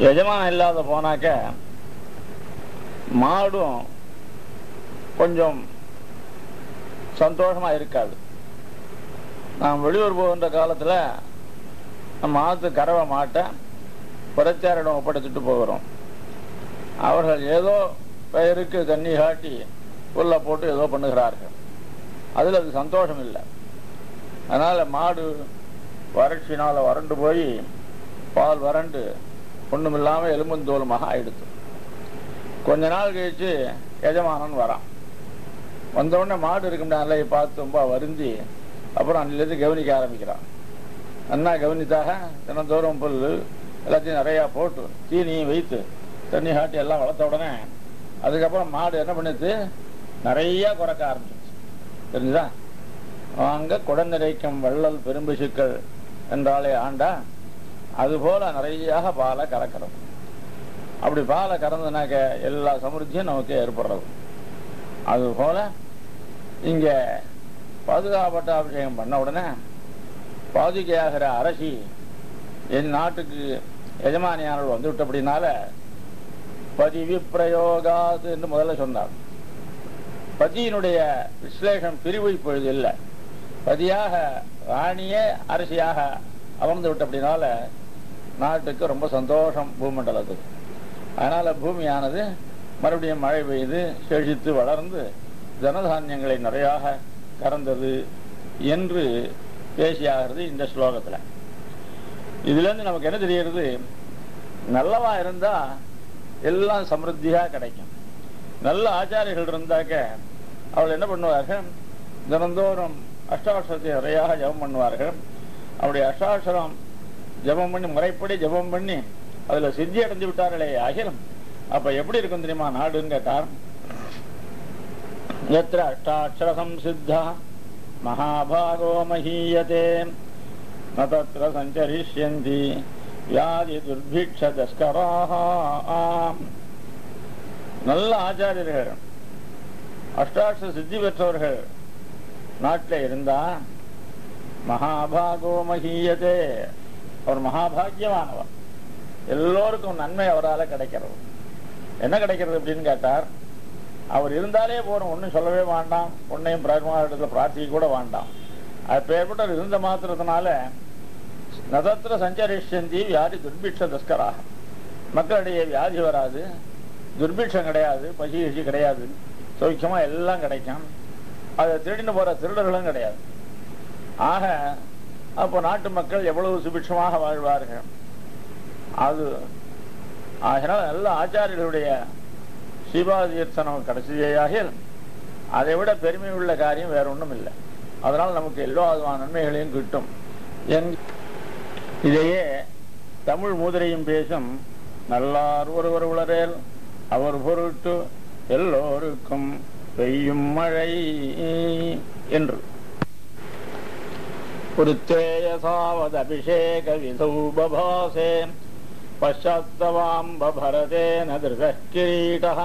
எஜமானம் இல்லாத போனாக்க மாடும் கொஞ்சம் சந்தோஷமா இருக்காது நாம் வெளியூர் போகின்ற காலத்துல நம்ம ஆத்து கறவை மாட்டை புறச்சாரிடம் ஒப்படைச்சிட்டு போகிறோம் அவர்கள் ஏதோ பெயருக்கு தண்ணி காட்டி புல்ல போட்டு ஏதோ பண்ணுகிறார்கள் அதில் அது சந்தோஷம் இல்லை அதனால மாடு வறட்சினால வறண்டு போய் பால் வறண்டு ஒண்ணும் இல்லாம எலும்பும் தோலுமாக ஆயிடுச்சு கொஞ்ச நாள் கழிச்சு எஜமானன் வரான் வந்த உடனே மாடு இருக்கும் அலையை பார்த்து ரொம்ப வருந்தி அப்புறம் அன்னிலிருந்து கவனிக்க ஆரம்பிக்கிறான் அண்ணா கவனித்தாக தினந்தோறும் புல் எல்லாத்தையும் நிறையா போட்டு தீனியும் வைத்து தண்ணி காட்டி எல்லாம் வளர்த்த உடனே அதுக்கப்புறம் மாடு என்ன பண்ணுது நிறைய குறைக்க ஆரம்பிச்சிச்சு தெரிஞ்சுதா அங்க குடநிறைக்கும் வள்ளல் பெரும்பிசுக்கள் என்றாலே ஆண்டா அதுபோல நிறைய பாலை கறக்கிறது அப்படி பாலை கறந்துனாக்க எல்லா சமிருத்தியும் நமக்கு ஏற்படுறது அதுபோல இங்க பாதுகாப்பட்ட அபிஷேகம் பண்ண உடனே பாதுகையாகிற அரசி என் நாட்டுக்கு எஜமானியானவர் வந்து விட்டபடினால பதிவி பிரயோகாது என்று முதல்ல சொன்னார் பதியினுடைய விஸ்லேஷம் பிரிவு இப்பொழுது இல்லை பதியாக ராணியே அரசியாக அமர்ந்து விட்டபடினால நாட்டுக்கு ரொம்ப சந்தோஷம் பூமண்டலத்துக்கு அதனால பூமியானது மறுபடியும் மழை பெய்து செழித்து வளர்ந்து ஜனதானியங்களை நிறையாக கறந்தது என்று பேசியாகிறது இந்த ஸ்லோகத்துல இதுல இருந்து நமக்கு என்ன தெரிகிறது நல்லவா இருந்தா எல்லாம் சமிருத்தியா கிடைக்கும் நல்ல ஆச்சாரிகள் இருந்தாக்க அவள் என்ன பண்ணுவார்கள் தினந்தோறும் அஷ்டாட்சரத்தை நிறையாக ஜபம் பண்ணுவார்கள் அவருடைய அஷ்டாட்சரம் ஜபம் பண்ணி முறைப்படி ஜபம் பண்ணி அதுல சித்தி அடைஞ்சு விட்டார்களே அகிலம் அப்ப எப்படி இருக்கும் தெரியுமா நாடுன்னு கேட்டார் எத்திர அஷ்டாட்சர சம்சித்தா மகாபாகோ மஹீயதே ந தத்ர சஞ்சரிஷ்யந்தி வியாதி துர்பிக்ஷ தஸ்கராக நல்ல ஆச்சாரியர்கள் அஷ்டாட்சர சித்தி பெற்றவர்கள் நாட்டில் இருந்தா மகாபாகோ மஹீயதே அவர் மகாபாகியமானவர் எல்லோருக்கும் நன்மை அவரால் கிடைக்கிறது என்ன கிடைக்கிறது அப்படின்னு கேட்டார் அவர் இருந்தாலே போறோம் ஒன்றும் சொல்லவே வேண்டாம் ஒன்னையும் பிரகமானத்தில் பிரார்த்திக்க கூட வேண்டாம் அது பேர்பட்டவர் இருந்த மாத்திரத்தினால நதத்திர சஞ்சரிஷந்தி வியாதி துர்பிக்ஷ தஸ்கராக மக்களிடையே வியாதி வராது துர்பிக்ஷம் கிடையாது பசி கிசி கிடையாது சௌக்கியமா எல்லாம் கிடைக்கும் அதை திருடின்னு போற திருடர்களும் கிடையாது ஆக அப்போ நாட்டு மக்கள் எவ்வளவு சுபிட்சமாக வாழ்வார்கள் அது அதனால நல்ல ஆச்சாரியர்களுடைய சிவாதீர்த்தம் நமக்கு கிடைச்சதேயாக அதை விட பெருமை உள்ள காரியம் வேற ஒன்றும் இல்லை அதனால் நமக்கு எல்லா விதமான நன்மைகளையும் கிட்டும் என் இதையே தமிழ் மூதிரையும் பேசும் நல்லார் ஒருவர் உளரேல் அவர் பொருட்டு எல்லோருக்கும் பெய்யும் மழை என்று पुरुत्तेयसावदभिषेक विधौ बभासे पश्चात्तवाम्बभरतेन धृतः किरीटः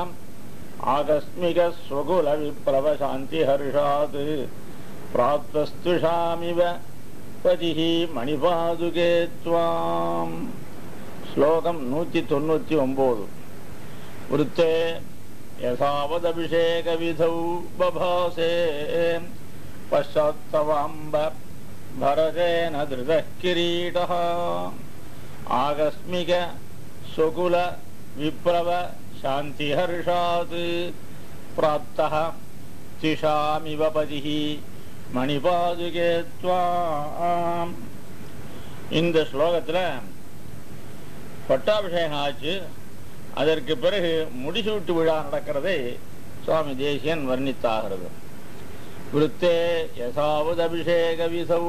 आकस्मिकस्वकुलविप्लवशान्तिहर्षात् प्राप्तस्तुषामिव पतिः मणिपादुके त्वाम् श्लोकम् नूति தொண்ணூத்தி ஒன்பது वृत्ते यथावदभिषेकविधौ बभासे पश्चात्तवाम्ब भरतेन धृतः किरीटः आकस्मिक स्वकुल विप्लव शान्तिहर्षात् प्राप्तः तिषामिव पतिः மணிபாதுகே துவாம் இந்த ஸ்லோகத்துல பட்டாபிஷேகம் ஆச்சு அதற்கு பிறகு முடிசூட்டு விழா நடக்கிறதை சுவாமி தேசியன் வர்ணித்தாகிறது விருத்தே யசாவது அபிஷேக விசௌ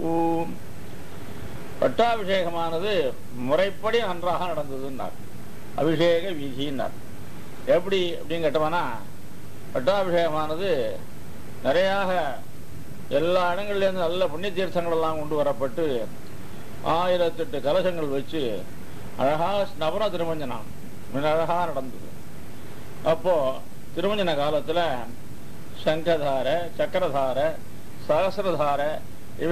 பட்டாபிஷேகமானது முறைப்படி நன்றாக நடந்ததுன்னார் அபிஷேக விதினார் எப்படி அப்படின்னு கேட்டோம்னா பட்டாபிஷேகமானது நிறையாக எல்லா இடங்கள்லேருந்து நல்ல புண்ணிய தீர்த்தங்கள் எல்லாம் கொண்டு வரப்பட்டு ஆயிரத்தெட்டு கலசங்கள் வச்சு அழகா நவர திருமஞ்சனம் மிக அழகா நடந்தது அப்போ திருமஞ்சன காலத்துல சங்கதார சக்கரதார சகசிரதார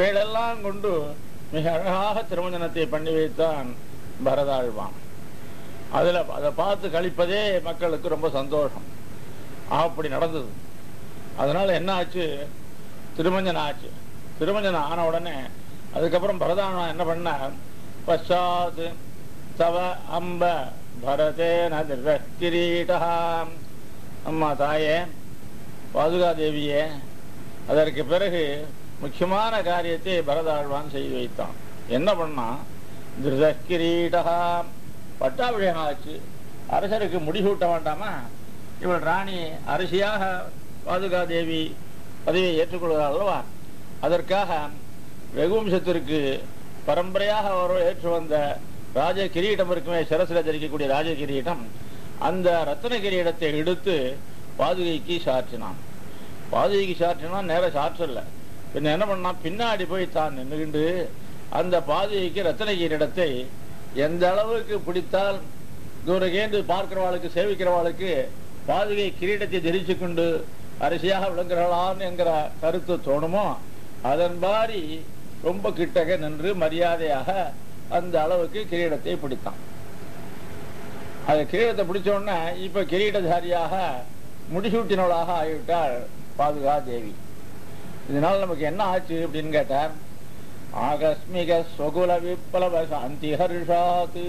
இவைகளெல்லாம் கொண்டு மிக அழகாக திருமஞ்சனத்தை பண்ணி வைத்தான் பரதாழ்வான் அதுல அதை பார்த்து கழிப்பதே மக்களுக்கு ரொம்ப சந்தோஷம் அப்படி நடந்தது அதனால என்ன ஆச்சு திருமஞ்சனம் ஆச்சு திருமஞ்சனம் ஆன உடனே அதுக்கப்புறம் பரதானம் என்ன பண்ண பஷாத் தவ அம்ப பரதேன கிரீடா அம்மா தாயே பாதுகா தேவியே அதற்கு பிறகு முக்கியமான காரியத்தை பரதாழ்வான் செய்து வைத்தான் என்ன பண்ணா திருத கிரீடா பட்டாபிஷேகம் ஆச்சு அரசருக்கு முடிசூட்ட வேண்டாமா இவள் ராணி அரசியாக பாதுகா தேவி பதவியை ஏற்றுக்கொள்கிறார் அல்லவா அதற்காக ரகுவம்சத்திற்கு பரம்பரையாக அவர் ஏற்று வந்த ராஜ கிரீடம் இருக்குமே சிரசில தரிக்கக்கூடிய ராஜ கிரீடம் அந்த ரத்தன கிரீடத்தை எடுத்து பாதுகைக்கு சாற்றினான் பாதுகைக்கு சாற்றினான் நேர சாற்றல பின்ன என்ன பண்ணா பின்னாடி போய் தான் நின்றுகிண்டு அந்த பாதுகைக்கு ரத்தன கிரீடத்தை எந்த அளவுக்கு பிடித்தால் தூரகேந்து பார்க்கிறவாளுக்கு சேவிக்கிறவாளுக்கு பாதுகை கிரீடத்தை தரிச்சு கொண்டு அரசியாக விளங்குகிறான் என்கிற கருத்து தோணுமோ அதன் மாதிரி ரொம்ப கிட்டக நின்று மரியாதையாக அந்த அளவுக்கு கிரீடத்தை பிடித்தான் அது கிரீடத்தை பிடிச்ச உடனே இப்ப கிரீடதாரியாக முடிசூட்டினவளாக ஆகிவிட்டாள் பாதுகா தேவி இதனால நமக்கு என்ன ஆச்சு அப்படின்னு கேட்டார் ஆகஸ்மிக சொகுல விப்ளவ சாந்தி ஹர்ஷாத்து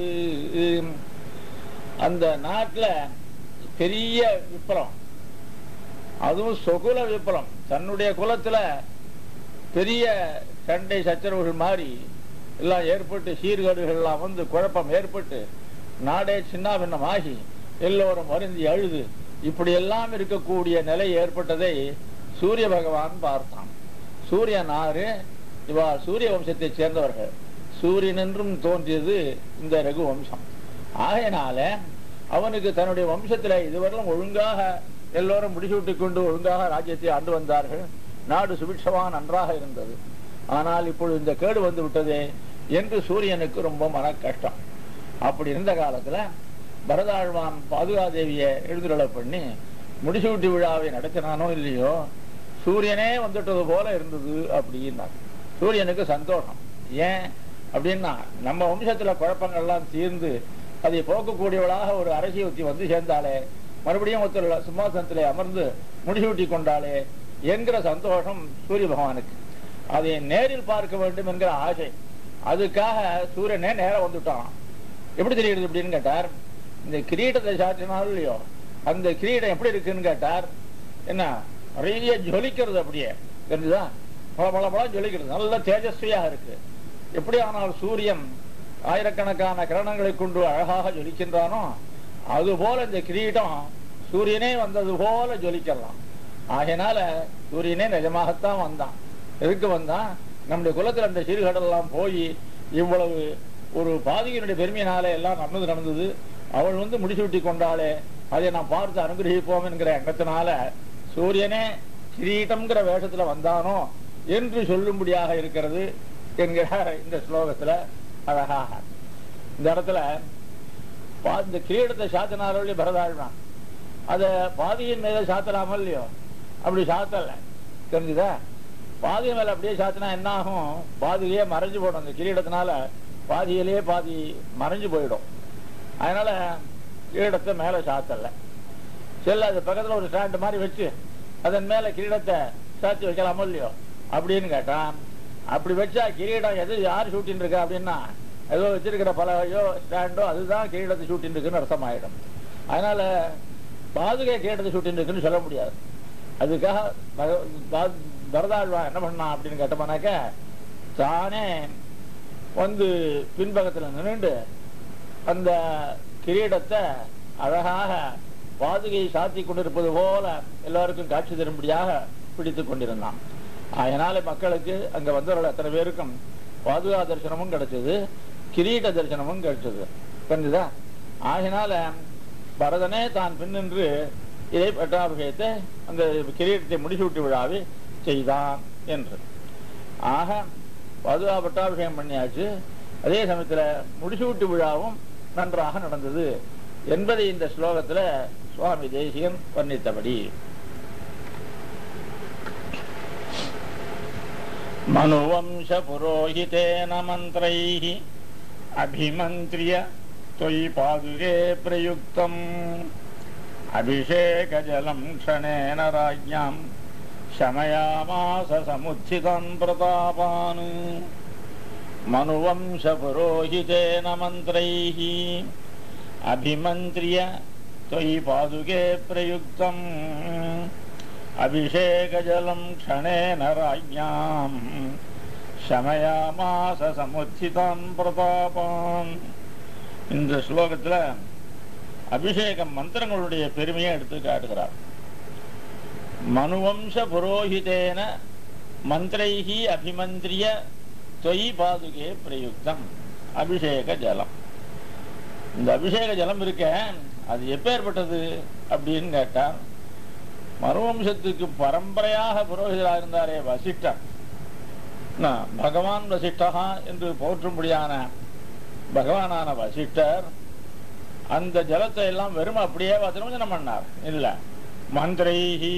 அந்த நாட்டுல பெரிய விப்ளவம் அதுவும் சொகுல விப்ளவம் தன்னுடைய குலத்துல பெரிய சண்டை சச்சரவுகள் மாறி எல்லாம் ஏற்பட்டு சீர்கேடுகள் எல்லாம் வந்து குழப்பம் ஏற்பட்டு நாடே சின்னாபின்னமாகி எல்லோரும் வருந்தி அழுது இப்படி எல்லாம் இருக்கக்கூடிய நிலை ஏற்பட்டதை சூரிய பகவான் பார்த்தான் சூரியன் ஆறு இவா சூரிய வம்சத்தைச் சேர்ந்தவர்கள் சூரியன் என்றும் தோன்றியது இந்த ரகு வம்சம் ஆகையினால அவனுக்கு தன்னுடைய வம்சத்துல இதுவரையிலும் ஒழுங்காக எல்லோரும் முடிசூட்டி கொண்டு ஒழுங்காக ராஜ்யத்தை ஆண்டு வந்தார்கள் நாடு சுபிட்சமா நன்றாக இருந்தது ஆனால் இப்பொழுது இந்த கேடு வந்து விட்டதே என்று சூரியனுக்கு ரொம்ப மன கஷ்டம் அப்படி இருந்த காலத்துல பரதாழ்வான் பாதுகாதேவியை எழுந்துருளை பண்ணி முடிசூட்டி விழாவை நடத்தினானோ இல்லையோ சூரியனே வந்துட்டது போல இருந்தது அப்படின்னார் சூரியனுக்கு சந்தோஷம் ஏன் அப்படின்னா நம்ம வம்சத்துல குழப்பங்கள்லாம் தீர்ந்து அதை போக்கக்கூடியவளாக ஒரு அரசியத்தி வந்து சேர்ந்தாலே மறுபடியும் ஒருத்தர் சிம்மாசனத்திலே அமர்ந்து முடிசூட்டி கொண்டாலே என்கிற சந்தோஷம் சூரிய பகவானுக்கு அதை நேரில் பார்க்க வேண்டும் என்கிற ஆசை அதுக்காக சூரியனே நேரம் வந்துட்டான் எப்படி தெரியுது அப்படின்னு கேட்டார் இந்த கிரீடத்தை சாற்றினாலும் இல்லையோ அந்த கிரீடம் எப்படி இருக்குன்னு கேட்டார் என்ன நிறைய ஜொலிக்கிறது அப்படியே தெரிஞ்சுதா பல பல பலம் ஜொலிக்கிறது நல்ல தேஜஸ்வியாக இருக்கு எப்படி ஆனால் சூரியன் ஆயிரக்கணக்கான கிரணங்களை கொண்டு அழகாக ஜொலிக்கின்றானோ அது போல இந்த கிரீடம் சூரியனே வந்தது போல ஜொலிக்கலாம் ஆகையினால சூரியனே நிஜமாகத்தான் வந்தான் எதுக்கு வந்தான் நம்முடைய குலத்துல அந்த சீர்கடெல்லாம் போய் இவ்வளவு ஒரு பாதியினுடைய பெருமையினாலே எல்லாம் நடந்தது நடந்தது அவள் வந்து முடிசூட்டி கொண்டாலே அதை நாம் பார்த்து அனுகிரகிப்போம் என்கிற எண்ணத்தினால சூரியனே கிரீட்டம்ங்கிற வேஷத்துல வந்தானோ என்று சொல்லும்படியாக இருக்கிறது என்கிறார் இந்த ஸ்லோகத்துல அழகாக இந்த இடத்துல பா- இந்த கிரீடத்தை சாத்தினாரோ பரதாழ்வான் அத பாதியின் மேல சாத்தலாமோ இல்லையோ அப்படி சாத்தல தெரிஞ்சுதா பாதி மேல அப்படியே சாத்தினா என்ன ஆகும் பாதியிலேயே மறைஞ்சு போயிடும் அந்த கிரீடத்தினால பாதியிலேயே பாதி மறைஞ்சு போயிடும் அதனால கிரீடத்தை மேல சாத்தல சரி அது பக்கத்துல ஒரு ஸ்டாண்ட் மாதிரி வச்சு அதன் மேல கிரீடத்தை சாத்தி வைக்கலாமோ இல்லையோ அப்படின்னு கேட்டான் அப்படி வச்சா கிரீடம் எது யார் ஷூட்டின் இருக்கா அப்படின்னா ஏதோ வச்சிருக்கிற பலகையோ ஸ்டாண்டோ அதுதான் கிரீடத்தை ஷூட்டின் இருக்குன்னு அர்த்தம் ஆயிடும் அதனால பாதுகை கிரீடத்தை ஷூட்டின் இருக்குன்னு சொல்ல முடியாது அதுக்காக பக- பா- பரதாழ்வா என்ன பண்ணான் அப்படின்னு கேட்டோம்னாக்க தானே வந்து பின்பக்கத்துல நின்னுண்டு அந்த கிரீடத்தை அழகாக பாதுகையை சாத்தி கொண்டிருப்பது போல எல்லாருக்கும் காட்சி தரும்படியாக பிடித்துக் கொண்டிருந்தான் அதனால மக்களுக்கு அங்க வந்தவர்கள் அத்தனை பேருக்கும் பாதுகா தரிசனமும் கிடைச்சது கிரீட தரிசனமும் கிடைச்சது புரிஞ்சுதா ஆகினால பரதனே தான் பின்னின்று இதை பட்டாபிஷேகத்தை அந்த கிரீடத்தை முடிசூட்டி விழாவை செய்தான் என்று ஆக பாதுகா பட்டாபிஷேகம் பண்ணியாச்சு அதே சமயத்துல முடிசூட்டு விழாவும் நன்றாக நடந்தது என்பதை இந்த ஸ்லோகத்துல சுவாமி தேசிகன் வர்ணித்தபடி மனுவம்ச புரோஹிதேன மந்திரைः அபிமந்திரிய त्वयि पादुके प्रयुक्तम् अभिषेकजलं क्षणेन राज्ञाम् शमयामास समुत्थितान् प्रतापान् मनुवंशपुरोहितेन मन्त्रैः अभिमन्त्र्य त्वयि पादुके प्रयुक्तम् अभिषेकजलं क्षणेन राज्ञाम् शमयामास சமுத்திதான் பிரதாபான் இந்த ஸ்லோகத்தில் அபிஷேகம் மந்திரங்களுடைய பெருமையை எடுத்து காட்டுகிறார் மனுவம்ச புரோஹிதேன மந்திரைஹி அபிமந்திரிய தொய் பாதுகே பிரயுக்தம் அபிஷேக ஜலம் இந்த அபிஷேக ஜலம் இருக்க அது எப்பேற்பட்டது அப்படின்னு கேட்டார் மனுவம்சத்துக்கு பரம்பரையாக புரோகிதராக இருந்தாரே வசிஷ்டர் நான் பகவான் வசிஷ்டகா என்று போற்றும்படியான பகவானான வசிஷ்டர் அந்த ஜலத்தை எல்லாம் வெறும் அப்படியே திருமஞ்சனம் பண்ணார் இல்ல மந்திரைஹி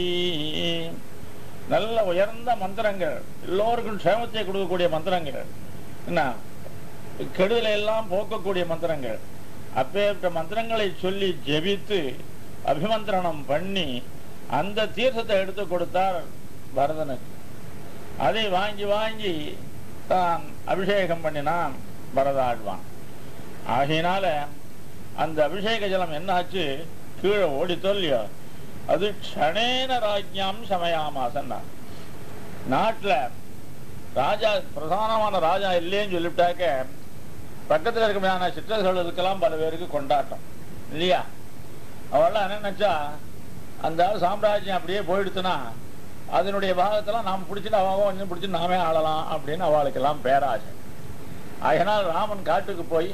நல்ல உயர்ந்த மந்திரங்கள் எல்லோருக்கும் க்ஷேமத்தை கொடுக்கக்கூடிய மந்திரங்கள் என்ன கெடுதலை எல்லாம் போக்கக்கூடிய மந்திரங்கள் அப்பேற்பட்ட மந்திரங்களை சொல்லி ஜெபித்து அபிமந்திரணம் பண்ணி அந்த தீர்த்தத்தை எடுத்து கொடுத்தார் பரதனுக்கு அதை வாங்கி வாங்கி தான் அபிஷேகம் பண்ணினான் பரதாழ்வான் ஆகையினால அந்த அபிஷேக ஜலம் என்னாச்சு கீழே ஓடி தொல்லியோ அது க்ஷணேன ராஜ்யாம் சமயாமாசன்னா நாட்டுல ராஜா பிரதானமான ராஜா இல்லைன்னு சொல்லிவிட்டாக்க பக்கத்துல இருக்கமான சிற்றர்களுக்கெல்லாம் பல பேருக்கு கொண்டாட்டம் இல்லையா அவெல்லாம் என்ன நினைச்சா அந்த சாம்ராஜ்யம் அப்படியே போயிடுத்துனா அதனுடைய பாகத்தெல்லாம் நாம் பிடிச்சிட்டு அவன் கொஞ்சம் பிடிச்சி நாமே ஆளலாம் அப்படின்னு அவளுக்கெல்லாம் பேராசை அதனால் ராமன் காட்டுக்கு போய்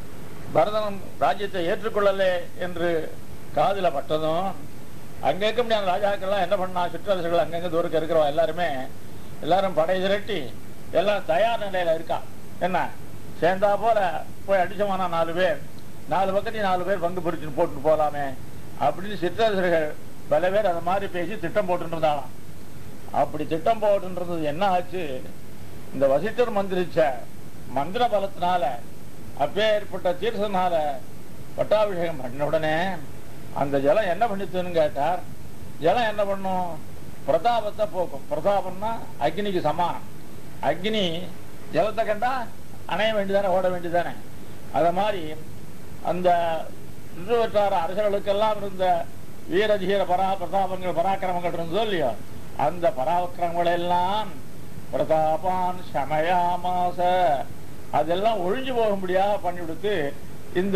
பரதனம் ராஜ்யத்தை ஏற்றுக்கொள்ளலே என்று காதுல பட்டதும் அங்க இருக்க முடியாத ராஜாக்கள்லாம் என்ன பண்ணா சிற்றரசுகள் அங்கங்க தூரக்க இருக்கிறவன் எல்லாருமே எல்லாரும் படை திரட்டி எல்லாம் தயார் நிலையில இருக்கா என்ன சேர்ந்தா போல போய் அடிச்சமானா நாலு பேர் நாலு பக்கத்தையும் நாலு பேர் பங்கு பிரிச்சுன்னு போட்டு போலாமே அப்படின்னு சிற்றரசர்கள் பல பேர் அந்த மாதிரி பேசி திட்டம் போட்டு இருந்தாலாம் அப்படி திட்டம் போட்டுன்றது என்ன ஆச்சு இந்த வசிஷ்டர் மந்திரிச்ச மந்திர பலத்தினால அப்பேற்பட்ட தீர்த்தனால பட்டாபிஷேகம் பண்ண உடனே அந்த ஜலம் என்ன பண்ணித்துன்னு கேட்டார் ஜலம் என்ன பண்ணும் பிரதாபத்தை போக்கும் பிரதாபம்னா அக்னிக்கு சமானம் அக்னி ஜலத்தை கண்டா அணைய வேண்டியதானே ஓட வேண்டியதானே அத மாதிரி அந்த இருவற்றாறு அரசர்களுக்கெல்லாம் இருந்த வீர தீர பரா பிரதாபங்கள் பராக்கிரமங்கள் இருந்ததோ இல்லையோ அந்த பராக்கிரமங்கள் எல்லாம் பிரதாபான் சமயாமாச அதெல்லாம் ஒழிஞ்சு போகும்படியாக பண்ணி கொடுத்து இந்த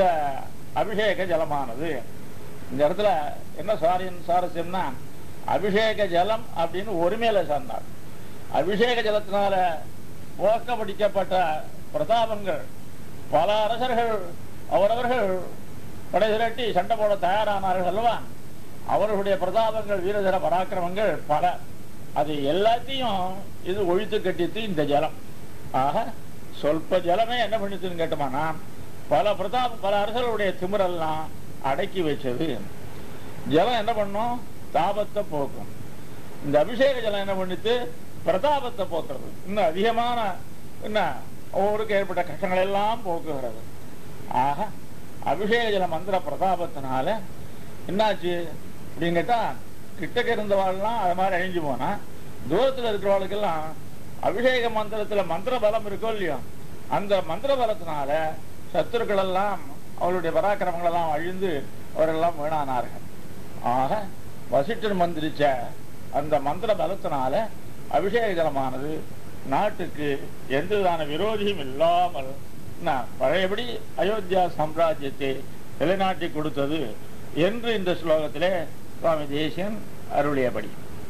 அபிஷேக ஜலமானது இந்த இடத்துல என்ன சாரியம் சாரஸ்யம்னா அபிஷேக ஜலம் அப்படின்னு ஒருமையில சொன்னார் அபிஷேக ஜலத்தினால போக்கப்படிக்கப்பட்ட பிரதாபங்கள் பல அரசர்கள் அவரவர்கள் படை திரட்டி சண்டை போட தயாரானார்கள் அல்லவா அவர்களுடைய பிரதாபங்கள் வீரதர பராக்கிரமங்கள் பல அது எல்லாத்தையும் இது ஒழித்து கட்டித்து இந்த ஜலம் ஆக சொல்ப ஜலமே என்ன பண்ணிச்சுன்னு கேட்டோமானா பல பிரதாப பல அரசர்களுடைய திமிரெல்லாம் அடக்கி வச்சது ஜலம் என்ன பண்ணும் தாபத்தை போக்கும் இந்த அபிஷேக ஜலம் என்ன பண்ணிட்டு பிரதாபத்தை போக்குறது இன்னும் அதிகமான என்ன ஒவ்வொருக்கு ஏற்பட்ட கஷ்டங்கள் எல்லாம் போக்குகிறது ஆக அபிஷேக ஜல மந்திர பிரதாபத்தினால என்னாச்சு அப்படின்னு கேட்டா கிட்டக்க இருந்தவாள்லாம் அது மாதிரி அழிஞ்சு போனா தூரத்துல இருக்கிறவாளுக்கெல்லாம் அபிஷேக மந்திரத்துல மந்திர பலம் இருக்கோ இல்லையோ அந்த மந்திர பலத்தினால சத்துருக்கள் எல்லாம் அவளுடைய பராக்கிரமங்கள் எல்லாம் அழிந்து அவரெல்லாம் வீணானார்கள் ஆக வசிஷ்டர் மந்திரிச்ச அந்த மந்திர பலத்தினால அபிஷேக ஜலமானது நாட்டுக்கு எந்தவிதான விரோதியும் இல்லாமல் நான் பழையபடி அயோத்தியா சாம்ராஜ்யத்தை நிலைநாட்டி கொடுத்தது என்று இந்த ஸ்லோகத்திலே சுவாமி தேசியன் அருளியபடி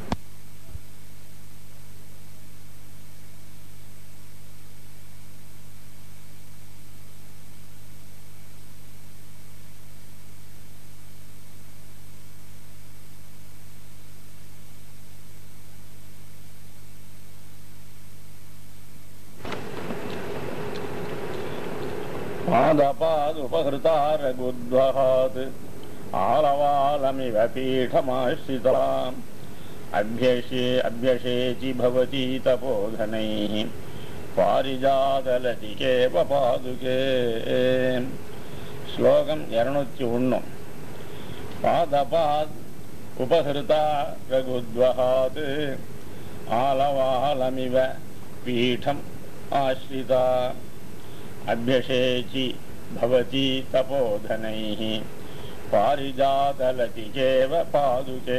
पादपादुपहृतारगुद्वहात् आलवालमिव पीठमाश्रिताम् अभ्यशे अभ्यशेचि भवती तपोधनैः पारिजातलतिकेव पादुके ஸ்லோகம் இருநூத்தி ஒன்று பாதபாத் உபகிருதா ரகுத்வஹாத் ஆலவாலமிவ பீடம் ஆஸ்ரிதா அபியஷேச்சி பவதி தபோதனைः பாரிஜாதலதிகேவ பாதுகே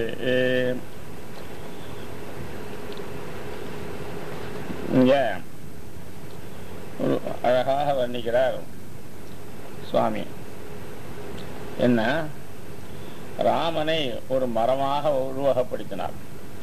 இங்க ஒரு அழகாக வர்ணிக்கிறார் சுவாமி என்ன ராமனை ஒரு மரமாக உருவகப்படுத்தினார்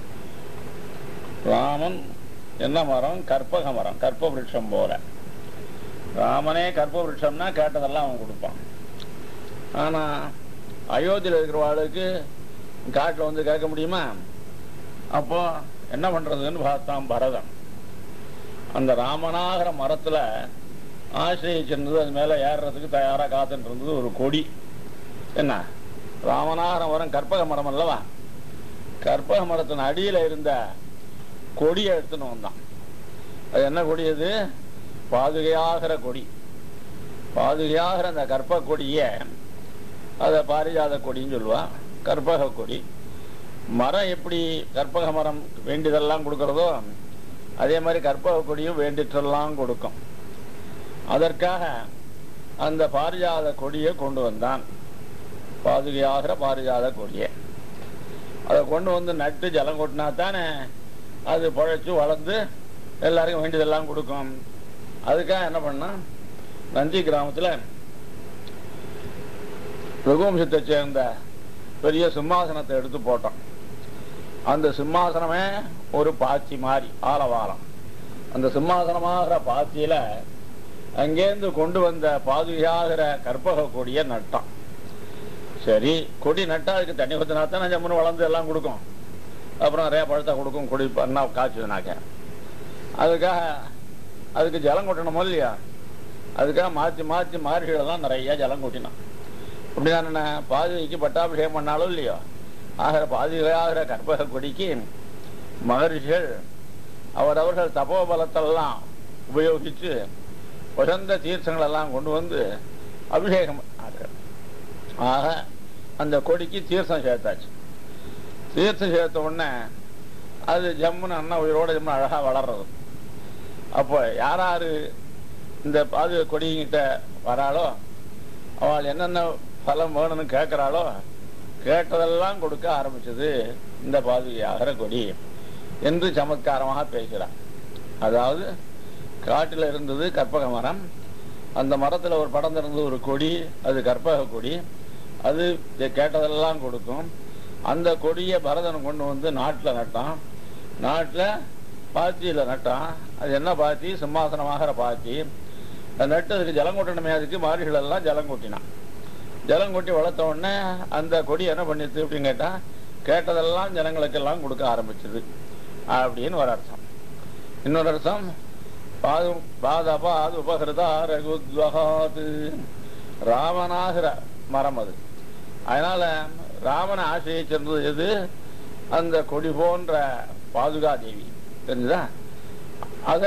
ராமன் என்ன மரம் கற்பக மரம் கற்ப விருட்சம் போல ராமனே கற்ப விருட்சம்னா கேட்டதெல்லாம் அவன் கொடுப்பான் ஆனா அயோத்தியில் இருக்கிறவாளுக்கு காட்டில் வந்து கேட்க முடியுமா அப்போ என்ன பண்றதுன்னு பார்த்தான் பரதன் அந்த ராமனாகிற மரத்துல ஆசிரியச்சிருந்தது அது மேல ஏறுறதுக்கு தயாரா காத்துட்டு இருந்தது ஒரு கொடி என்ன ராமனாகிற மரம் கற்பக மரம் அல்லவா கற்பக மரத்தின் அடியில இருந்த கொடியை எடுத்துன்னு வந்தான் அது என்ன கொடி அது பாதுகையாகிற கொடி பாதுகையாகிற அந்த கற்பக கொடியை அதை பாரிஜாத கொடின்னு சொல்லுவா கற்பக கொடி மரம் எப்படி கற்பக மரம் வேண்டியதெல்லாம் கொடுக்கறதோ அதே மாதிரி கற்பக கொடியும் வேண்டிற்றெல்லாம் கொடுக்கும் அதற்காக அந்த பாரிஜாத கொடியை கொண்டு வந்தான் பாதுகையாகிற பாரிஜாத கொடியை அதை கொண்டு வந்து நட்டு ஜலம் கொட்டினா தானே அது பழைச்சு வளர்ந்து எல்லாருக்கும் வேண்டியதெல்லாம் கொடுக்கும் அதுக்காக என்ன பண்ணா நந்தி கிராமத்துல ரகுவம்சத்தை சேர்ந்த பெரிய சிம்மாசனத்தை எடுத்து போட்டோம் அந்த சிம்மாசனமே ஒரு பாச்சி மாதிரி ஆலவாரம் அந்த சிம்மாசனமாகிற பாத்தியில அங்கேருந்து கொண்டு வந்த பாதுகாகிற கற்பக கொடியை நட்டான் சரி கொடி நட்டா அதுக்கு தண்ணி ஊற்றினா தான் ஜம்முன்னு வளர்ந்து எல்லாம் கொடுக்கும் அப்புறம் நிறைய பழத்தை கொடுக்கும் கொடி பண்ணா காய்ச்சதுனாக்க அதுக்காக அதுக்கு ஜலம் கொட்டணுமோ இல்லையா அதுக்காக மாற்றி மாற்றி மார்கழிலாம் நிறைய ஜலம் கொட்டினான் அப்படிதானே பாதுகைக்கு பட்டாபிஷேகம் பண்ணாலும் இல்லையோ ஆகிற பாதுகையாகிற கற்பக கொடிக்கு மகரிஷிகள் அவரவர்கள் தபோபலத்தெல்லாம் உபயோகித்து உசந்த தீர்த்தங்கள் எல்லாம் கொண்டு வந்து அபிஷேகம் பண்ணார்கள் ஆக அந்த கொடிக்கு தீர்த்தம் சேர்த்தாச்சு தீர்த்தம் சேர்த்த உடனே அது ஜம்முன்னு அண்ணா உயிரோட ஜம்மு அழகா வளர்றது அப்போ யார் யாரு இந்த பாது கொடிங்கிட்ட வராளோ அவள் என்னென்ன பலம் வேணும்னு கேட்கிறாளோ கேட்டதெல்லாம் கொடுக்க ஆரம்பிச்சது இந்த பாதுகையாகிற கொடி என்று சமத்காரமாக பேசுகிறார் அதாவது காட்டில் இருந்தது கற்பக மரம் அந்த மரத்தில் ஒரு படம் இருந்தது ஒரு கொடி அது கற்பக கொடி அது கேட்டதெல்லாம் கொடுக்கும் அந்த கொடியை பரதன் கொண்டு வந்து நாட்டில் நட்டான் நாட்டில் பாத்தியில் நட்டான் அது என்ன பாத்தி சிம்மாசனமாகிற பாத்தி அது நட்டு அதுக்கு ஜலம் கொட்டணுமே அதுக்கு மாறிகள் எல்லாம் ஜலம் கொட்டினான் ஜலம் கொட்டி வளர்த்த உடனே அந்த கொடி என்ன பண்ணிச்சு அப்படின்னு கேட்டா கேட்டதெல்லாம் ஜனங்களுக்கெல்லாம் கொடுக்க ஆரம்பிச்சது அப்படின்னு ஒரு அர்த்தம் இன்னொரு அர்த்தம் பாது பாதபாது உபகிருதா ரகுத்வகாது ராமனாகிற மரம் அது அதனால ராமனை ஆசிரியச்சிருந்தது எது அந்த கொடி போன்ற பாதுகா தேவி தெரிஞ்சுதா அத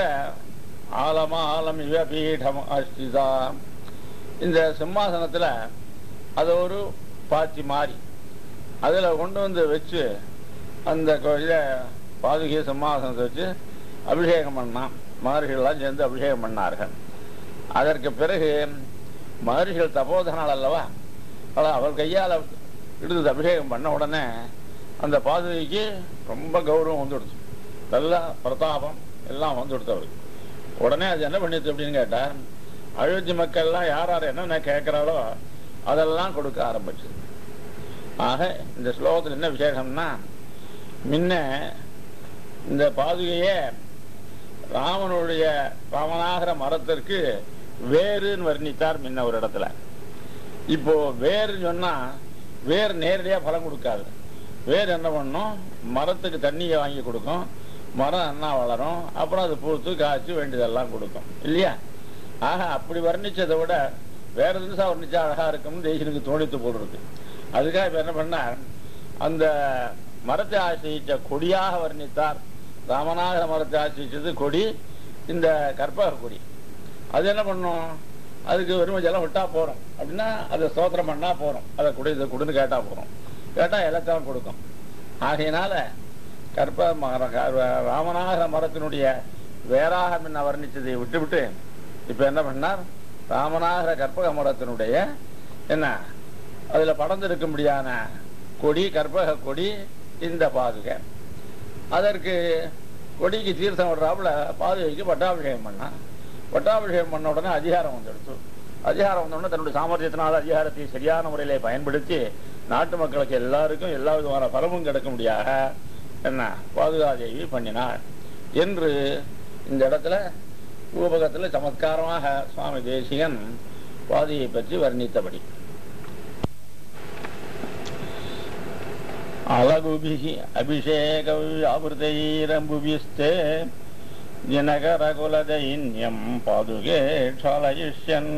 ஆலமா ஆலம் இவ பீடம் அஸ்திதா இந்த சிம்மாசனத்துல அது ஒரு பாத்தி மாறி அதுல கொண்டு வந்து வச்சு அந்த கோயில பாதுகை சிம்மாசனத்தை வச்சு அபிஷேகம் பண்ணான் மகர்ஷிகள்லாம் சேர்ந்து அபிஷேகம் பண்ணார்கள் அதற்கு பிறகு மகர்ஷிகள் தபோதனால் அல்லவா ஆனால் அவள் கையால் எடுத்து அபிஷேகம் பண்ண உடனே அந்த பாதுகைக்கு ரொம்ப கௌரவம் வந்துடுச்சு நல்ல பிரதாபம் எல்லாம் வந்துடுத்து அவருக்கு உடனே அது என்ன பண்ணிச்சு அப்படின்னு கேட்டார் அயோத்தி மக்கள்லாம் யார் யார் என்னென்ன கேட்கிறாளோ அதெல்லாம் கொடுக்க ஆரம்பிச்சது ஆக இந்த ஸ்லோகத்தில் என்ன விசேஷம்னா முன்ன இந்த பாதுகையே ராமனுடைய ராமனாகிற மரத்திற்கு வேறுன்னு வர்ணித்தார் முன்ன ஒரு இடத்துல இப்போ வேர்னு சொன்னா வேர் நேரடியா பலம் கொடுக்காது வேர் என்ன பண்ணும் மரத்துக்கு தண்ணியை வாங்கி கொடுக்கும் மரம் என்ன வளரும் அப்புறம் அது பூத்து காய்ச்சி வேண்டியதெல்லாம் கொடுக்கும் இல்லையா ஆக அப்படி வர்ணிச்சதை விட வேற தினசா வர்ணிச்சா அழகா இருக்கும்னு தேசியனுக்கு தோணித்து போடுறது அதுக்காக இப்ப என்ன பண்ணார் அந்த மரத்தை ஆசிரியிச்ச கொடியாக வர்ணித்தார் ராமநாதர மரத்தை ஆசிரிச்சது கொடி இந்த கற்பக கொடி அது என்ன பண்ணும் அதுக்கு வெறும் ஜலம் விட்டா போறோம் அப்படின்னா அதை ஸ்தோத்திரம் பண்ணா போறோம் அதை குடி இதை குடுன்னு கேட்டா போறோம் கேட்டா எல்லாத்தையும் கொடுக்கும் ஆகையினால கற்ப மர- க- ராமநாகர மரத்தினுடைய வேறாக முன்ன வர்ணிச்சதை விட்டுவிட்டு இப்ப என்ன பண்ணார் ராமநாகர கற்பக மரத்தினுடைய என்ன அதுல படர்ந்திருக்கும்படியான கொடி கற்பக கொடி இந்த பாதுகை அதற்கு கொடிக்கு தீர்த்தம் விடுறாப்புல பாதுகைக்கு பட்டாபிஷேகம் பண்ணான் பட்டாபிஷேகம் பண்ண உடனே அதிகாரம் வந்துடுச்சு அதிகாரம் வந்த உடனே தன்னுடைய சாமர்த்தியத்தினால் அதிகாரத்தை சரியான முறையிலே பயன்படுத்தி நாட்டு மக்களுக்கு எல்லாருக்கும் எல்லா விதமான பலமும் கிடைக்கும்படியாக என்ன பாதுகாதேவி பண்ணினார் என்று இந்த இடத்துல ரூபகத்தில் சமத்காரமாக சுவாமி தேசிகன் பாதியை பற்றி வர்ணித்தபடி அலகுபிகி அபிஷேக ஆவృతైరంబుభిస్తే దినకరకులదైన్యం పాదుగే క్షాళయిష్యన్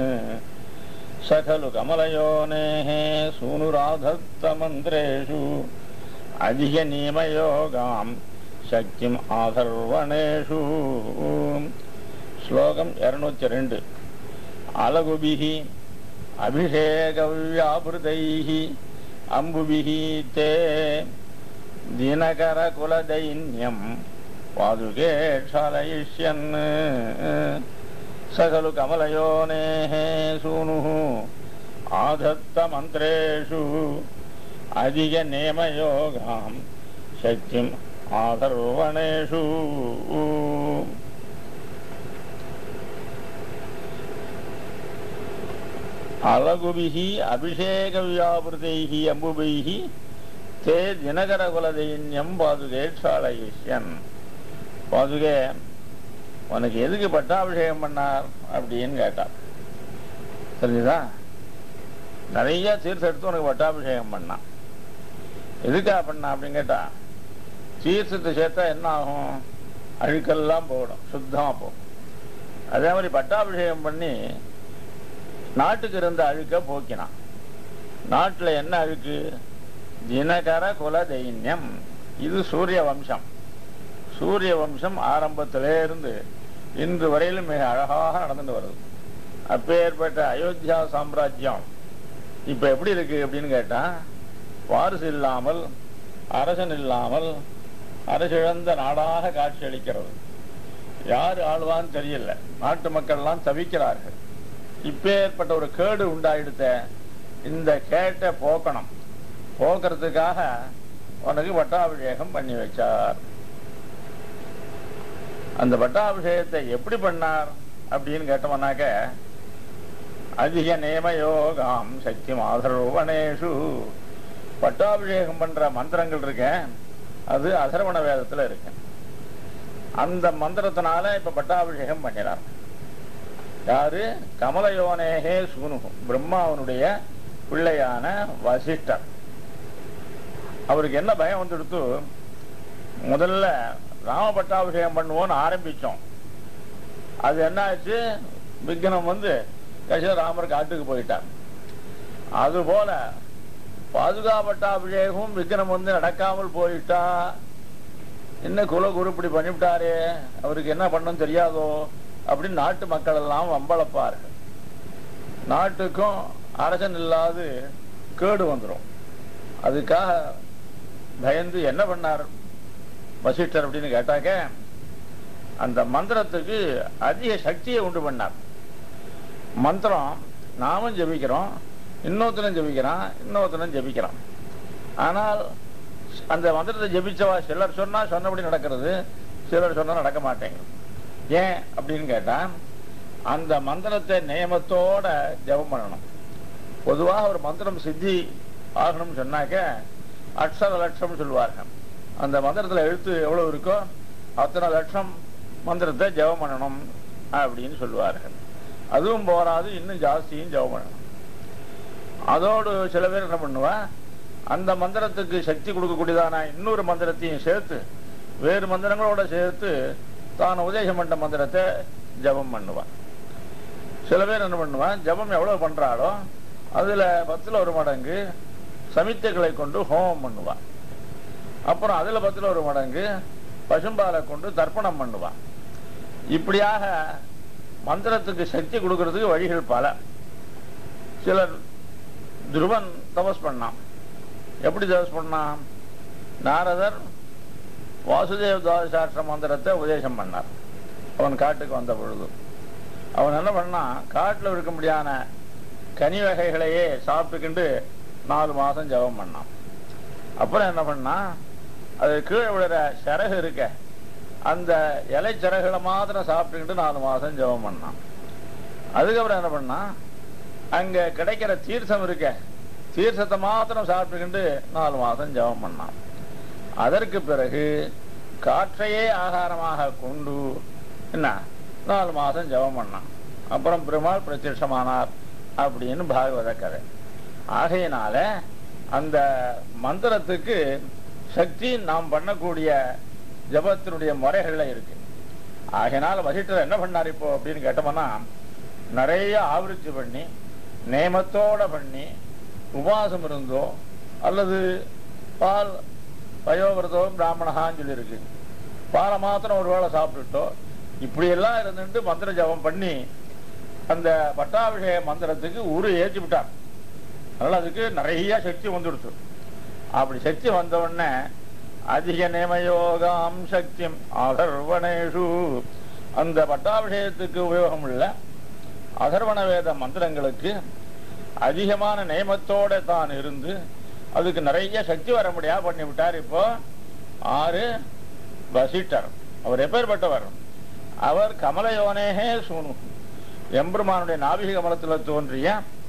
సఖలు కమలయోనే సూనురాధత్తమంత్రేషు అధిక నియమయోగాం శక్తిం ఆధర్వణేషు శ్లోకం இருநூத்தி ரெண்டு அலகுபிகி அபிஷேக வியாபிருதைஹி அம்புபிஹி தே தினகர குலதைன்யம் பாதுகே க்ஷாலயிஷ்யன் சகலு கமலயோனேः சூனுः ஆதத்த மந்திரேஷு அதிக நேமயோகாம் சக்திம் ஆதர்வணேஷு அலகுபிஹி அபிஷேக வியாபிருதைஹி அம்புபைஹி தே தினகர குலதைன்யம் பாதுகே க்ஷாலயிஷ்யன் பாதுகே உனக்கு எதுக்கு பட்டாபிஷேகம் பண்ணார் அப்படின்னு கேட்டார் தெரிஞ்சுதா நிறைய தீர்த்தம் எடுத்து உனக்கு பட்டாபிஷேகம் பண்ணான் எதுக்கா பண்ணா அப்படின்னு கேட்டா தீர்த்தத்தை சேர்த்தா என்ன ஆகும் அழுக்கெல்லாம் போடும் சுத்தமா போகும் அதே மாதிரி பட்டாபிஷேகம் பண்ணி நாட்டுக்கு இருந்த அழுக்க போக்கினான் நாட்டுல என்ன அழுக்கு தினகர குல தைன்யம் இது சூரிய வம்சம் சூரிய வம்சம் ஆரம்பத்திலே இருந்து இன்று வரையிலும் மிக அழகாக நடந்துட்டு வருது அப்பேற்பட்ட அயோத்தியா சாம்ராஜ்யம் இப்ப எப்படி இருக்கு அப்படின்னு கேட்டா வாரிசு இல்லாமல் அரசன் இல்லாமல் அரசிழந்த நாடாக காட்சியளிக்கிறது யார் ஆழ்வான்னு தெரியல நாட்டு மக்கள்லாம் தவிக்கிறார்கள் இப்பேற்பட்ட ஒரு கேடு உண்டாயிடுத்த இந்த கேட்டை போக்கணும் போக்குறதுக்காக உனக்கு பட்டாபிஷேகம் பண்ணி வச்சார் அந்த பட்டாபிஷேகத்தை எப்படி பண்ணார் அப்படின்னு கேட்டோம்னாக்க அதிக நேம யோகாம் சக்தி மாதரோவணேஷு பட்டாபிஷேகம் பண்ற மந்திரங்கள் இருக்க அது அதர்வண வேதத்துல இருக்கு அந்த மந்திரத்தினால இப்ப பட்டாபிஷேகம் பண்ணினார் யாரு கமலயோனேகே சூனுகும் பிரம்மாவனுடைய பிள்ளையான வசிஷ்டர் அவருக்கு என்ன பயம் வந்துடுத்து முதல்ல ராம பட்டாபிஷேகம் பண்ணுவோம்னு ஆரம்பிச்சோம் அது என்ன ஆச்சு விக்னம் வந்து கடைசியில் ராமர் காட்டுக்கு போயிட்டார் அதுபோல பாதுகா பட்டாபிஷேகமும் விக்னம் வந்து நடக்காமல் போயிட்டா என்ன குல குருப்படி பண்ணிவிட்டாரே அவருக்கு என்ன பண்ணணும் தெரியாதோ அப்படின்னு நாட்டு மக்கள் எல்லாம் வம்பளப்பார்கள் நாட்டுக்கும் அரசன் இல்லாது கேடு வந்துடும் அதுக்காக பயந்து என்ன பண்ணார் வசிஷ்டர் அப்படின்னு கேட்டாக்க அந்த மந்திரத்துக்கு அதிக சக்தியை உண்டு பண்ணார் மந்திரம் நாமும் ஜெபிக்கிறோம் இன்னொருத்தனும் ஜெபிக்கிறான் இன்னொருத்தனும் ஜெபிக்கிறான் ஆனால் அந்த மந்திரத்தை ஜெபிச்சவா சிலர் சொன்னா சொன்னபடி நடக்கிறது சிலர் சொன்னா நடக்க மாட்டேங்குது ஏன் அப்படின்னு கேட்டா அந்த மந்திரத்தை நியமத்தோட ஜெபம் பண்ணணும் பொதுவாக ஒரு மந்திரம் சித்தி ஆகணும்னு சொன்னாக்க அக்ஷர லட்சம் சொல்லுவார்கள் அந்த மந்திரத்துல எழுத்து எவ்வளவு இருக்கோ அத்தனை லட்சம் மந்திரத்தை ஜெபம் பண்ணணும் அப்படின்னு சொல்லுவார்கள் அதுவும் போராது இன்னும் ஜாஸ்தியும் ஜெபம் பண்ணணும் அதோடு சில பேர் என்ன பண்ணுவா அந்த மந்திரத்துக்கு சக்தி கொடுக்கக்கூடியதான இன்னொரு மந்திரத்தையும் சேர்த்து வேறு மந்திரங்களோட சேர்த்து தான் உபதேசம் பண்ண மந்திரத்தை ஜபம் பண்ணுவான் சில பேர் என்ன பண்ணுவான் ஜபம் எவ்வளவு பண்றாளோ அதுல பத்துல ஒரு மடங்கு சமித்தைகளை கொண்டு ஹோமம் பண்ணுவான் அப்புறம் அதுல பத்துல ஒரு மடங்கு பசும்பாலை கொண்டு தர்ப்பணம் பண்ணுவான் இப்படியாக மந்திரத்துக்கு சக்தி கொடுக்கறதுக்கு வழிகள் பல சிலர் துருவன் தபஸ் பண்ணான் எப்படி தபஸ் பண்ணான் நாரதர் வாசுதேவ துவாதசாஸ்திர மந்திரத்தை உபதேசம் பண்ணார் அவன் காட்டுக்கு வந்த பொழுது அவன் என்ன பண்ணான் காட்டில் இருக்க முடியாத கனி வகைகளையே சாப்பிட்டுக்கிண்டு நாலு மாசம் ஜெபம் பண்ணான் அப்புறம் என்ன பண்ணான் அது கீழே விழுற சிறகு இருக்க அந்த இலை சிறகுகளை மாத்திரம் சாப்பிட்டுக்கிட்டு நாலு மாசம் ஜெபம் பண்ணான் அதுக்கப்புறம் என்ன பண்ணான் அங்க கிடைக்கிற தீர்த்தம் இருக்க தீர்த்தத்தை மாத்திரம் சாப்பிட்டுக்கிட்டு நாலு மாசம் ஜெபம் பண்ணான் அதற்கு பிறகு காற்றையே ஆகாரமாக கொண்டு என்ன நாலு மாசம் ஜெபம் பண்ணான் அப்புறம் பெருமாள் பிரத்யட்சமானார் அப்படின்னு பாகவத கதை ஆகையினால அந்த மந்திரத்துக்கு சக்தி நாம் பண்ணக்கூடிய ஜபத்தினுடைய முறைகள்ல இருக்கு ஆகையினால வசிட்டர் என்ன பண்ணார் இப்போ அப்படின்னு கேட்டோம்னா நிறைய ஆவரிச்சு பண்ணி நேமத்தோட பண்ணி உபாசம் இருந்தோ அல்லது பால் வயோவிரதோ பிராமணகான்னு சொல்லியிருக்கு பாலை மாத்திரம் ஒரு வேளை சாப்பிட்டுட்டோ இப்படி எல்லாம் இருந்துட்டு மந்திர ஜபம் பண்ணி அந்த பட்டாபிஷேக மந்திரத்துக்கு உரு ஏற்றி விட்டார் அதனால அதுக்கு நிறைய சக்தி வந்துடுச்சு அப்படி சக்தி வந்த உடனே அதிக நேமயோகாம் சக்தியம் அதர்வணேஷு அந்த பட்டாபிஷேகத்துக்கு உபயோகம் உள்ள அதர்வண வேத மந்திரங்களுக்கு அதிகமான நியமத்தோட தான் இருந்து அதுக்கு நிறைய சக்தி வர முடியா பண்ணி விட்டார் இப்போ ஆறு வசிட்டர் அவர் எப்பேற்பட்டவர் அவர் கமலயோனேகே சூனு எம்பெருமானுடைய நாபிக கமலத்தில் தோன்றிய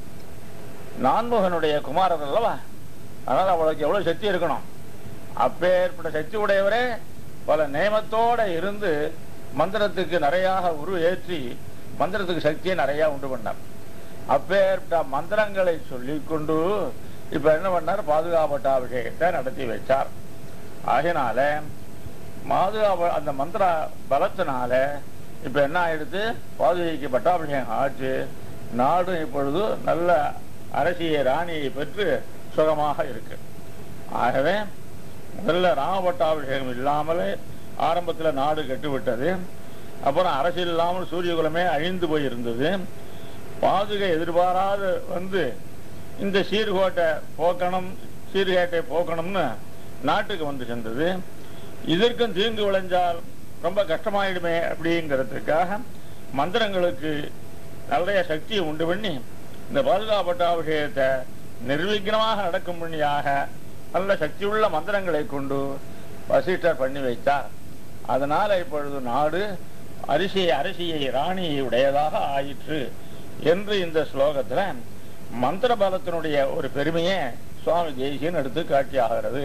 நான்முகனுடைய குமாரர் அல்லவா அதனால அவளுக்கு எவ்வளவு சக்தி இருக்கணும் அப்பேற்பட்ட சக்தி உடையவரே பல நேமத்தோட இருந்து மந்திரத்துக்கு நிறையாக உரு ஏற்றி மந்திரத்துக்கு சக்தியை நிறைய உண்டு பண்ணார் அப்பேற்பட்ட மந்திரங்களை சொல்லிக் கொண்டு இப்ப என்ன பண்ணார் பாதுகாப்பட்ட அபிஷேகத்தை நடத்தி வச்சார் ஆகினால பாதுகாப்பு அந்த மந்திர பலத்தினால இப்ப என்ன ஆயிடுது பாதுகைக்கு பட்டாபிஷேகம் ஆச்சு நாடும் இப்பொழுது நல்ல அரசியை ராணியை பெற்று சுகமாக இருக்கு ஆகவே முதல்ல ராமபட்டாபிஷேகம் இல்லாமலே ஆரம்பத்தில் நாடு கட்டுவிட்டது அப்புறம் அரசியல் இல்லாமல் சூரியகுலமே அழிந்து போயிருந்தது பாதுகை எதிர்பாராது வந்து இந்த சீர்கோட்டை போக்கணும் சீர்கேட்டை போக்கணும்னு நாட்டுக்கு வந்து சென்றது இதற்கும் தீங்கு விளைஞ்சால் ரொம்ப கஷ்டமாயிடுமே அப்படிங்கிறதுக்காக மந்திரங்களுக்கு நிறைய சக்தியை உண்டு பண்ணி இந்த பாதுகாப்பட்டாபிஷேகத்தை நிர்விக்னமாக நடக்கும்படியாக நல்ல சக்தியுள்ள மந்திரங்களை கொண்டு வசிஷ்டர் பண்ணி வைத்தார் அதனால இப்பொழுது நாடு அரிசி அரிசியை ராணியை உடையதாக ஆயிற்று என்று இந்த ஸ்லோகத்துல மந்திர பலத்தினுடைய ஒரு பெருமையை சுவாமி தேசியன் எடுத்து காட்டியாகிறது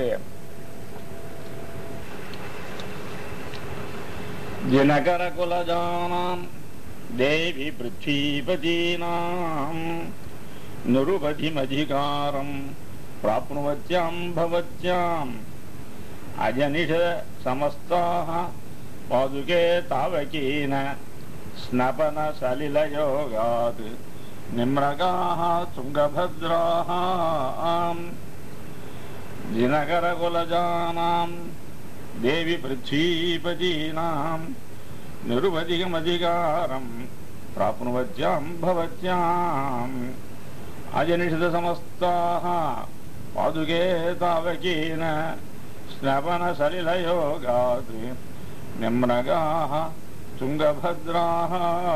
தினகர குலஜானாம் தேவி பிருத்வீபதீனாம் நிருபதிமதிகாரம் பிராப்னுவத்யாம் பவத்யாம் அஜனிஷ சமஸ்தாக பாதுகே தாவகீன ஸ்னபன சலிலயோகாத் நிம்ரகாः துங்கபத்ராः தினகரகுலஜானாம் தேவி பிருத்வீபதீனாம் நிருபதிகமதிகாரம் பிராப்னுவத்யாம் பவத்யாம் அஜனிஷிதசமஸ்தாः பாதுகே தாவகீன ஸ்னபனசலிலயோகாத் நிம்ரகாः துங்கபத்ராः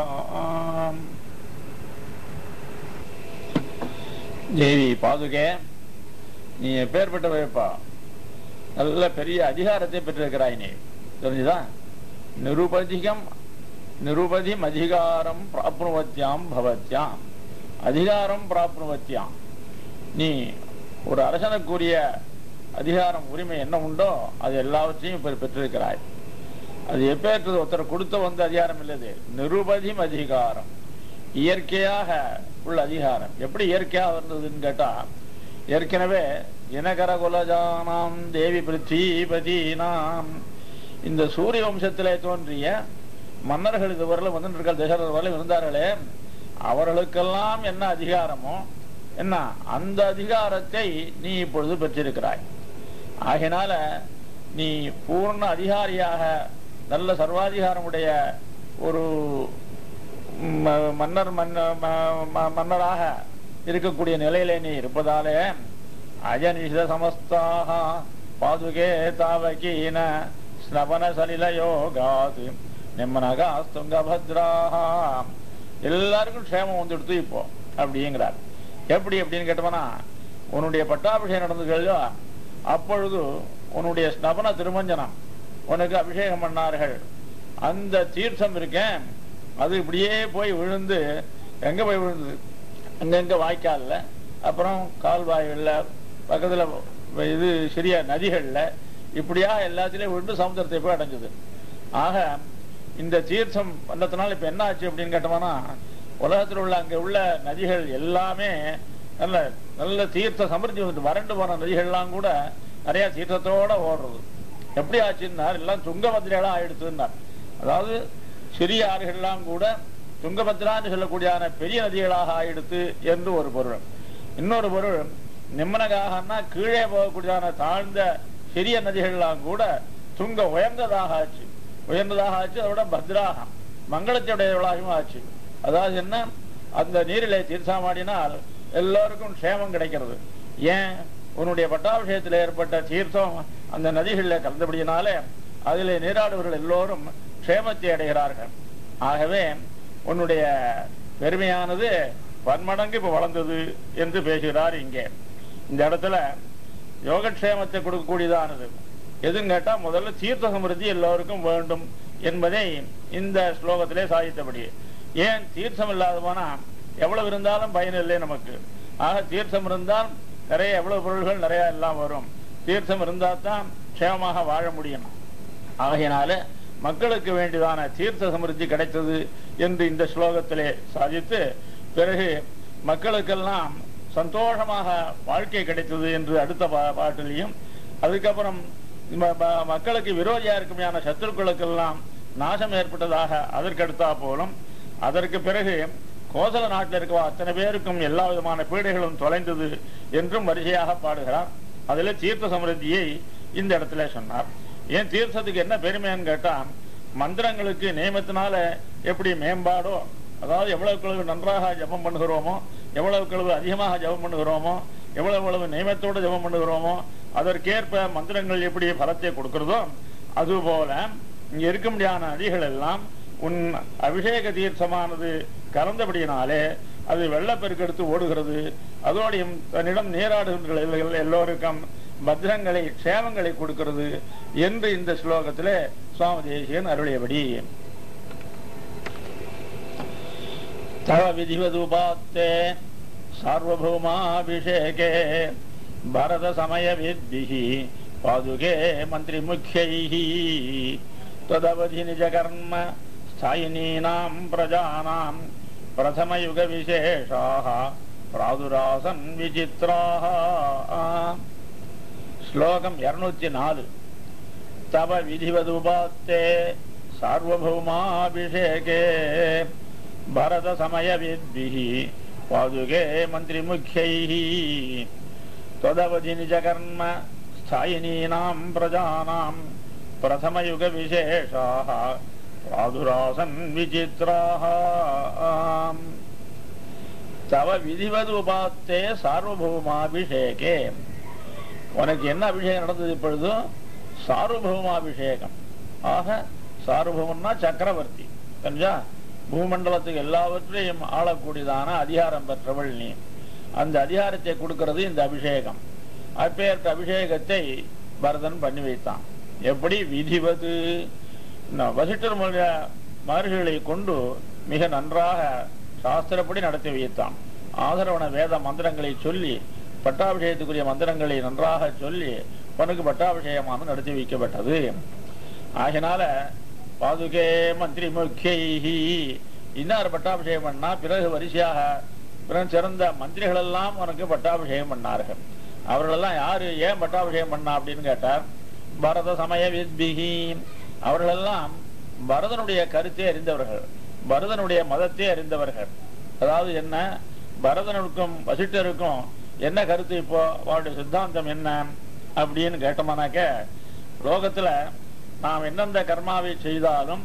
தேவி பாதுகே நீ எப்பேற்பட்ட வைப்பா நல்ல பெரிய அதிகாரத்தை பெற்றிருக்கிறாய் நீ தெரிஞ்சுதா நிருபதிகம் நிருபதிம் அதிகாரம் பிராப்னுவத்தியாம் பவத்யாம் அதிகாரம் பிராப்னுவத்தியாம் நீ ஒரு அரசனுக்குரிய அதிகாரம் உரிமை என்ன உண்டோ அது எல்லாவற்றையும் இப்ப பெற்றிருக்கிறாய் அது எப்பேற்றது ஒருத்தர் கொடுத்த வந்த அதிகாரம் இல்லது நிருபதிம் அதிகாரம் இயற்கையாக உள்ள அதிகாரம் எப்படி இயற்கையாக வந்ததுன்னு கேட்டா ஏற்கனவே இனகர குலஜானாம் தேவி பிருத்திபதீனாம் இந்த சூரிய வம்சத்திலே தோன்றிய மன்னர்கள் இதுவரையிலும் வந்து இருக்க தசரர் வரலும் இருந்தார்களே அவர்களுக்கெல்லாம் என்ன அதிகாரமோ என்ன அந்த அதிகாரத்தை நீ இப்பொழுது பெற்றிருக்கிறாய் ஆகினால நீ பூர்ண அதிகாரியாக நல்ல சர்வாதிகாரமுடைய ஒரு ம- மன்னர் மன்ன ம- ம- மன்னராக இருக்கக்கூடிய நிலையிலே நீ இருப்பதாலே அஜனிஷ சமஸ்தாக பாதுகே தாவகீன ஸ்னபன சலில யோகாது நிம்மனகாஸ்துங்க பத்ராக எல்லாருக்கும் க்ஷேமம் வந்துடுத்து இப்போ அப்படிங்கிறார் எப்படி அப்படின்னு கேட்டோம்னா உன்னுடைய பட்டாபிஷேகம் நடந்தது இல்லையா அப்பொழுது உன்னுடைய ஸ்னபன திருமஞ்சனம் உனக்கு அபிஷேகம் பண்ணார்கள் அந்த தீர்த்தம் இருக்கேன் அது இப்படியே போய் விழுந்து எங்க போய் விழுந்தது அங்கங்க வாய்க்கால்ல அப்புறம் கால்வாய்கள்ல பக்கத்துல இது சிறிய நதிகள்ல இப்படியா எல்லாத்திலையும் விழுந்து சமுத்திரத்தை போய் அடைஞ்சது ஆக இந்த தீர்த்தம் வந்ததுனால இப்ப என்ன ஆச்சு அப்படின்னு கேட்டோம்னா உலகத்தில் உள்ள அங்க உள்ள நதிகள் எல்லாமே நல்ல நல்ல தீர்த்த சமிருத்தி வந்துட்டு வறண்டு போன நதிகள்லாம் கூட நிறைய தீர்த்தத்தோட ஓடுறது எப்படி ஆச்சுன்னார் எல்லாம் துங்கபத்திரையெல்லாம் ஆயிடுத்துன்னார் அதாவது சிறிய ஆறுகள்லாம் கூட துங்கபத்ரான்னு சொல்லக்கூடியான பெரிய நதிகளாக ஆயிடுத்து என்று ஒரு பொருள் இன்னொரு பொருள் நிம்மனகாகனா கீழே போகக்கூடியதான தாழ்ந்த சிறிய நதிகள்லாம் கூட துங்க உயர்ந்ததாக ஆச்சு உயர்ந்ததாக ஆச்சு அதோட பத்ராக மங்களத்தையுடையவளாகவும் ஆச்சு அதாவது என்ன அந்த நீரிலே தீர்த்தமாடினால் எல்லோருக்கும் க்ஷேமம் கிடைக்கிறது ஏன் உன்னுடைய பட்டாபிஷேகத்தில் ஏற்பட்ட தீர்த்தம் அந்த நதிகளில் கலந்தபடியினாலே அதிலே நீராடுவர்கள் எல்லோரும் க்ஷேமத்தை அடைகிறார்கள் ஆகவே உன்னுடைய பெருமையானது பன்மடங்கு இப்ப வளர்ந்தது என்று பேசுகிறார் இங்கே இந்த இடத்துல யோகக்ஷேமத்தை கொடுக்கக்கூடியதானது எதுன்னு கேட்டா முதல்ல தீர்த்த சமிருத்தி எல்லோருக்கும் வேண்டும் என்பதை இந்த ஸ்லோகத்திலே சாதித்தபடி ஏன் தீர்த்தம் இல்லாத போனா எவ்வளவு இருந்தாலும் பயன் இல்லை நமக்கு ஆக தீர்த்தம் இருந்தால் நிறைய எவ்வளவு பொருள்கள் நிறைய எல்லாம் வரும் தீர்த்தம் இருந்தால் தான் க்ஷேமமாக வாழ முடியும் ஆகையினால மக்களுக்கு வேண்டியதான தீர்த்த சமிருத்தி கிடைத்தது என்று இந்த ஸ்லோகத்திலே சாதித்து பிறகு மக்களுக்கெல்லாம் சந்தோஷமாக வாழ்க்கை கிடைத்தது என்று அடுத்த பா- பாட்டிலையும் அதுக்கப்புறம் ம- ம- மக்களுக்கு விரோதியா இருக்குமையான சத்துருக்களுக்கெல்லாம் நாசம் ஏற்பட்டதாக அதற்கடுத்தா போலும் அதற்கு பிறகு கோசல நாட்டில் இருக்க அத்தனை பேருக்கும் எல்லா விதமான பீடைகளும் தொலைந்தது என்றும் வரிசையாக பாடுகிறார் அதுல தீர்த்த சமிருத்தியை இந்த இடத்துல சொன்னார் ஏன் தீர்த்தத்துக்கு என்ன பெருமைன்னு கேட்டா மந்திரங்களுக்கு நியமத்தினால எப்படி மேம்பாடோ அதாவது எவ்வளவுக்கு எவ்வளவு நன்றாக ஜெபம் பண்ணுகிறோமோ எவ்வளவுக்கு எவ்வளவு அதிகமாக ஜெபம் பண்ணுகிறோமோ எவ்வளவு எவ்வளவு நியமத்தோடு ஜெபம் பண்ணுகிறோமோ அதற்கேற்ப மந்திரங்கள் எப்படி பலத்தை கொடுக்கிறதோ அதுபோல இங்க இருக்க முடியாத நதிகள் எல்லாம் உன் அபிஷேக தீர்த்தமானது கலந்தபடியினாலே அது வெள்ளப்பெருக்கெடுத்து ஓடுகிறது அதோடையும் தன்னிடம் நீராடுகின்ற எல்லோருக்கும் பத்ரங்களை க்ஷேமங்களை கொடுக்கிறது என்று இந்த ஸ்லோகத்திலே சுவாமி தேசியன் அருளியபடி தவ விதிவதுபாத்தே சார்வபௌமாபிஷேகே பரத சமய வித்பிஹி பாதுகே மந்திரி முக்கியைः ததவதி நிஜ கர்ம ஸ்தாயினீனாம் பிரஜானாம் பிரதமயுக விசேஷாः பிராதுராசன் விசித்ராः ஸ்லோகம் இருநூத்தி நாலு தவ விதிவதுபாத்தே சார்வபௌமாபிஷேகே பரத சமய வித்பிஹி பாதுகே மந்திரி முக்கியைः त्वदवधि निजकर्म स्थायिनीनां प्रजानां प्रथमयुगविशेषाः प्रादुरासन् विचित्राः तव விதிவதுபாத்தே சார்வபௌமாபிஷேகே உனக்கு என்ன அபிஷேகம் நடந்தது இப்பொழுது சார்வபௌமாபிஷேகம் ஆக சார்வபௌமன்னா சக்கரவர்த்தி தெரிஞ்சா பூமண்டலத்துக்கு எல்லாவற்றையும் ஆளக்கூடியதான அதிகாரம் பெற்றவள் நீ அந்த அதிகாரத்தை கொடுக்கிறது இந்த அபிஷேகம் அப்பேற்ற அபிஷேகத்தை பரதன் பண்ணி வைத்தான் எப்படி விதிவது ந- வசிஷ்டர் முதலிய மகர்ஷிகளை கொண்டு மிக நன்றாக சாஸ்திரப்படி நடத்தி வைத்தான் ஆதரவண வேத மந்திரங்களை சொல்லி பட்டாபிஷேகத்துக்குரிய மந்திரங்களை நன்றாக சொல்லி உனக்கு பட்டாபிஷேகமான நடத்தி வைக்கப்பட்டது ஆகினால பாதுகே மந்திரி முக்கியைஹி இன்னார் பட்டாபிஷேகம் பண்ணா பிறகு வரிசையாக பிறகு சிறந்த மந்திரிகள் எல்லாம் உனக்கு பட்டாபிஷேகம் பண்ணார்கள் அவர்களெல்லாம் யாரு ஏன் பட்டாபிஷேகம் பண்ணா அப்படின்னு கேட்டார் பரத சமய வித்பிகி அவர்களெல்லாம் பரதனுடைய கருத்தை அறிந்தவர்கள் பரதனுடைய மதத்தை அறிந்தவர்கள் அதாவது என்ன பரதனுக்கும் வசிட்டருக்கும் என்ன கருத்து இப்போ அவருடைய சித்தாந்தம் என்ன அப்படின்னு கேட்டோம்னாக்க லோகத்துல நாம் எந்தெந்த கர்மாவை செய்தாலும்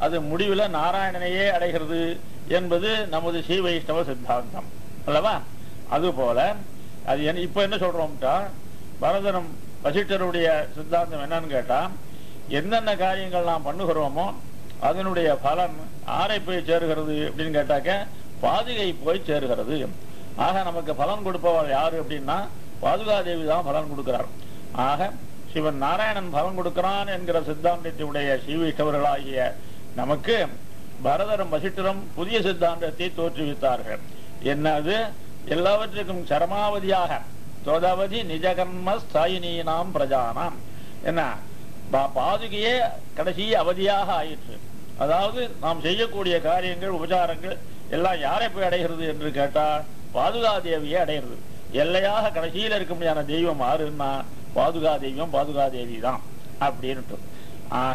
அது முடிவுல நாராயணனையே அடைகிறது என்பது நமது ஸ்ரீ வைஷ்ணவ சித்தாந்தம் அல்லவா அதுபோல அது என்ன இப்ப என்ன சொல்றோம்ட்டா பரதனம் வசிஷ்டருடைய சித்தாந்தம் என்னன்னு கேட்டா என்னென்ன காரியங்கள் நாம் பண்ணுகிறோமோ அதனுடைய பலன் ஆரை போய் சேருகிறது அப்படின்னு கேட்டாக்க பாதுகை போய் சேருகிறது ஆக நமக்கு பலன் கொடுப்பவர் யாரு அப்படின்னா பாதுகாதேவி தான் பலன் கொடுக்கிறார் ஆக சிவன் நாராயணன் பலன் கொடுக்கிறான் என்கிற சித்தாந்தத்தினுடைய ஸ்ரீவைஷ்ணவர்களாகிய நமக்கு பரதரும் வசிட்டரும் புதிய சித்தாந்தத்தை தோற்றுவித்தார்கள் என்னது எல்லாவற்றுக்கும் சரமாவதியாக தோதாவதி நிஜகர்ம ஸ்தாயினீனாம் பிரஜானாம் என்ன பா- பாதுகையே கடைசி அவதியாக ஆயிற்று அதாவது நாம் செய்யக்கூடிய காரியங்கள் உபச்சாரங்கள் எல்லாம் யாரை போய் அடைகிறது என்று கேட்டால் பாதுகா தேவியை அடைகிறது எல்லையாக கடைசியில் இருக்க முடியாத தெய்வம் யாருன்னா பாதுகா தெய்வம் பாதுகா தேவி தான் அப்படின்ட்டு ஆக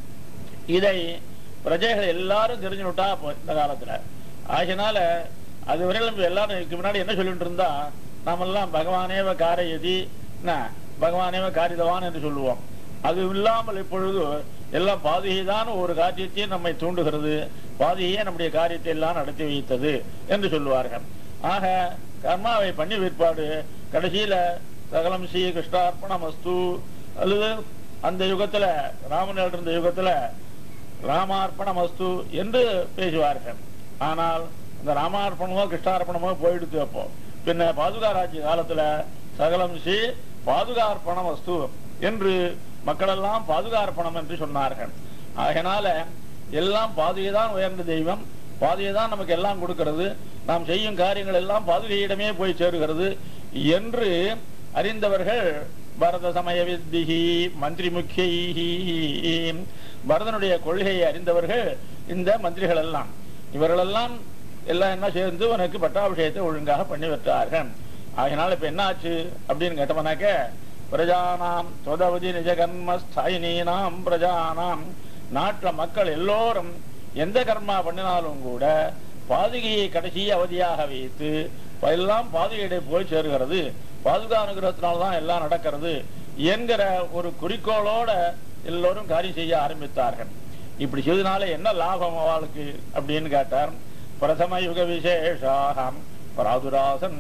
இதை பிரஜைகள் எல்லாரும் தெரிஞ்சுட்டா இந்த காலத்துல ஆகினால அது வரையிலும் எல்லாரும் இதுக்கு முன்னாடி என்ன சொல்லிட்டு இருந்தா நாமெல்லாம் பகவானேவ காரயதி என்ன பகவானேவ காரிதவான் என்று சொல்லுவோம் அது இல்லாமல் இப்பொழுது எல்லாம் பாதுகைதான் ஒரு காரியத்தையும் நம்மை தூண்டுகிறது பாதுகையே நம்முடைய காரியத்தை எல்லாம் நடத்தி வைத்தது என்று சொல்லுவார்கள் ஆக கர்மாவை பண்ணி விற்பாடு கடைசியில சகலம் ஸ்ரீ கிருஷ்ணார்ப்பணம் அஸ்து அல்லது அந்த யுகத்துல ராமன் இருந்த யுகத்துல ராமார்ப்பணம் அஸ்து என்று பேசுவார்கள் ஆனால் இந்த ராமார்ப்பணமோ கிருஷ்ணார்ப்பணமோ போயிடுத்து அப்போ பின்ன பாதுகா ராஜ்ய காலத்துல சகலம் ஸ்ரீ பாதுகார்ப்பணம் அஸ்து என்று மக்களெல்லாம் பாதுகார்ப்பணம் என்று சொன்னார்கள் ஆகையினால எல்லாம் பாதுகை தான் உயர்ந்த தெய்வம் பாதுகை தான் நமக்கு எல்லாம் கொடுக்கிறது நாம் செய்யும் காரியங்கள் எல்லாம் பாதுகையிடமே போய் சேருகிறது என்று அறிந்தவர்கள் பரத சமய வித்திகி மந்திரி முக்கியி பரதனுடைய கொள்கையை அறிந்தவர்கள் இந்த மந்திரிகள் எல்லாம் இவர்களெல்லாம் எல்லாம் என்ன சேர்ந்து உனக்கு பட்டாபிஷேகத்தை ஒழுங்காக பண்ணி வைத்தார்கள் ஆகினால இப்ப என்ன ஆச்சு அப்படின்னு கேட்டோம்னாக்க பிரஜானாம் தொதவதி நிஜகர்ம ஸ்தாயினீனாம் பிரஜானாம் நாட்டுல மக்கள் எல்லோரும் எந்த கர்மா பண்ணினாலும் கூட பாதுகையை கடைசி அவதியாக வைத்து எல்லாம் பாதுகையிட போய் சேருகிறது பாதுகா அனுகிரகத்தினால்தான் எல்லாம் நடக்கிறது என்கிற ஒரு குறிக்கோளோட எல்லோரும் காரியம் செய்ய ஆரம்பித்தார்கள் இப்படி செய்தனால என்ன லாபம் அவளுக்கு அப்படின்னு கேட்டார் பிரதம யுக விசேஷாகம் பராதுராசன்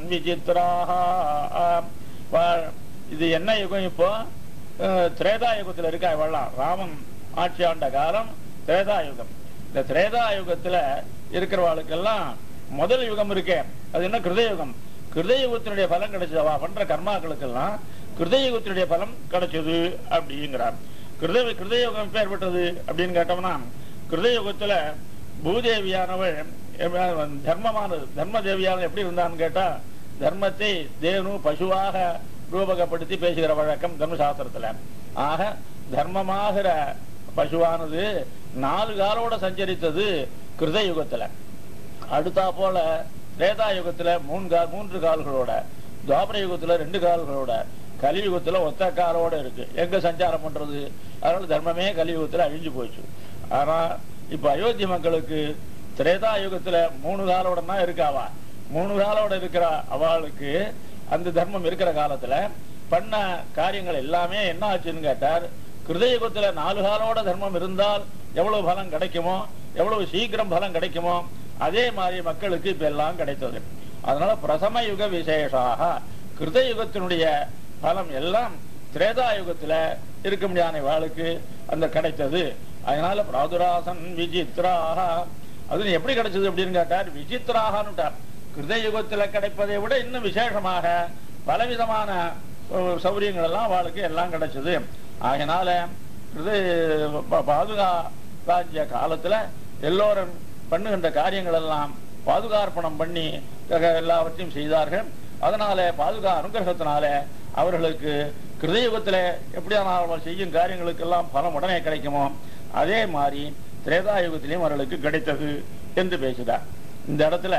விசித்ராக இது என்ன யுகம் இப்போ அஹ், திரேதா யுகத்துல இருக்கா இவெல்லாம் ராமன் ஆட்சி ஆண்ட காலம் திரேதா யுகம் இந்த திரேதா யுகத்துல இருக்கிறவாளுக்கெல்லாம் முதல் யுகம் இருக்கே அது என்ன கிருத யுகம் கிருத யுகத்தினுடைய பலன் கிடைச்சது அவ பண்ற கர்மாக்களுக்கெல்லாம் கிருத யுகத்தினுடைய பலன் கிடைச்சது அப்படிங்கிறார் கிருத கிருத யுகம் பேர்பட்டது அப்படின்னு கேட்டோம்னா கிருத யுகத்துல பூதேவியானவள் எவ்வ- தர்மமானது தர்ம தேவியானது எப்படி இருந்தான்னு கேட்டா தர்மத்தை தேனு பசுவாக ரூபகப்படுத்தி பேசுகிற வழக்கம் தர்மசாஸ்திரத்துல ஆக தர்மமாகிற பசுவானது நாலு காலோட சஞ்சரித்தது கிருத யுகத்துல அடுத்தா போல திரேதா யுகத்துல மூணு கா மூன்று கால்களோட துவாபர யுகத்துல ரெண்டு கால்களோட கலியுகத்துல ஒத்த காலோட இருக்கு எங்க சஞ்சாரம் பண்றது அதனால தர்மமே கலியுகத்துல அழிஞ்சு போச்சு ஆனா இப்ப அயோத்தி மக்களுக்கு திரேதா யுகத்துல மூணு காலோட தான் இருக்காவா மூணு காலோட இருக்கிற அவளுக்கு அந்த தர்மம் இருக்கிற காலத்துல பண்ண காரியங்கள் எல்லாமே என்ன ஆச்சுன்னு கேட்டார் கிருதயுகத்துல நாலு காலோட தர்மம் இருந்தால் எவ்வளவு பலம் கிடைக்குமோ எவ்வளவு சீக்கிரம் பலம் கிடைக்குமோ அதே மாதிரி மக்களுக்கு இப்ப எல்லாம் கிடைத்தது அதனால பிரசம யுக விசேஷாக கிருத யுகத்தினுடைய பலம் எல்லாம் திரேதா யுகத்துல இருக்க முடியாத வாளுக்கு அந்த கிடைத்தது அதனால பிராதுராசன் விசித்ராக அது எப்படி கிடைச்சது அப்படின்னு கேட்டார் விசித்ராகன்னுட்டார் கிருத யுகத்துல கிடைப்பதை விட இன்னும் விசேஷமாக பலவிதமான அஹ், சௌகரியங்கள் எல்லாம் அவளுக்கு எல்லாம் கிடைச்சது ஆகினால கிருத ப- பாதுகா ராஜ்ய காலத்துல எல்லோரும் பண்ணுகின்ற காரியங்கள் எல்லாம் பாதுகார்ப்பணம் பண்ணி அஹ், எல்லாவற்றையும் செய்தார்கள் அதனால பாதுகா அனுகிரகத்தினால அவர்களுக்கு கிருதயுகத்துல எப்படியான அவர்கள் செய்யும் காரியங்களுக்கெல்லாம் பலம் உடனே கிடைக்குமோ அதே மாதிரி திரேதா யுகத்திலையும் அவர்களுக்கு கிடைத்தது என்று பேசுகிறார் இந்த இடத்துல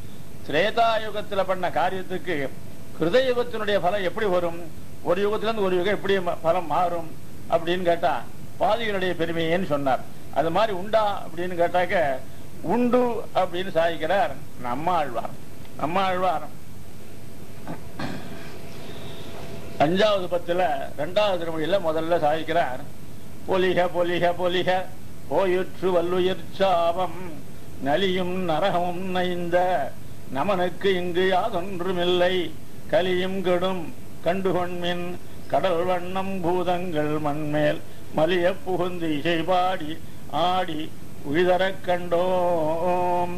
திரேதா யுகத்துல பண்ண காரியத்துக்கு கிருதயுகத்தினுடைய பலம் எப்படி வரும் ஒரு யுகத்துல இருந்து ஒரு யுகம் எப்படி ம- பலம் மாறும் அப்படின்னு கேட்டா பாதிகளுடைய பெருமையேன்னு சொன்னார் அது மாதிரி உண்டா அப்படின்னு கேட்டாக்க உண்டு அப்படின்னு சாதிக்கிறார் நம்ம ஆழ்வார் நம்ம ஆழ்வார் அஞ்சாவது பத்துல ரெண்டாவது திருமொழியில முதல்ல சாதிக்கிறார் பொலிக பொலிக பொலிக போயிற்று வல்லுயிர் சாபம் நலியும் நரகமும் நைந்த நமனுக்கு இங்கு யாதொன்றுமில்லை கலியும் கெடும் கண்டுகொண்மின் கடல் வண்ணம் பூதங்கள் மண்மேல் மலிய புகுந்து இசை பாடி ஆடி உயிதரக் கண்டோம்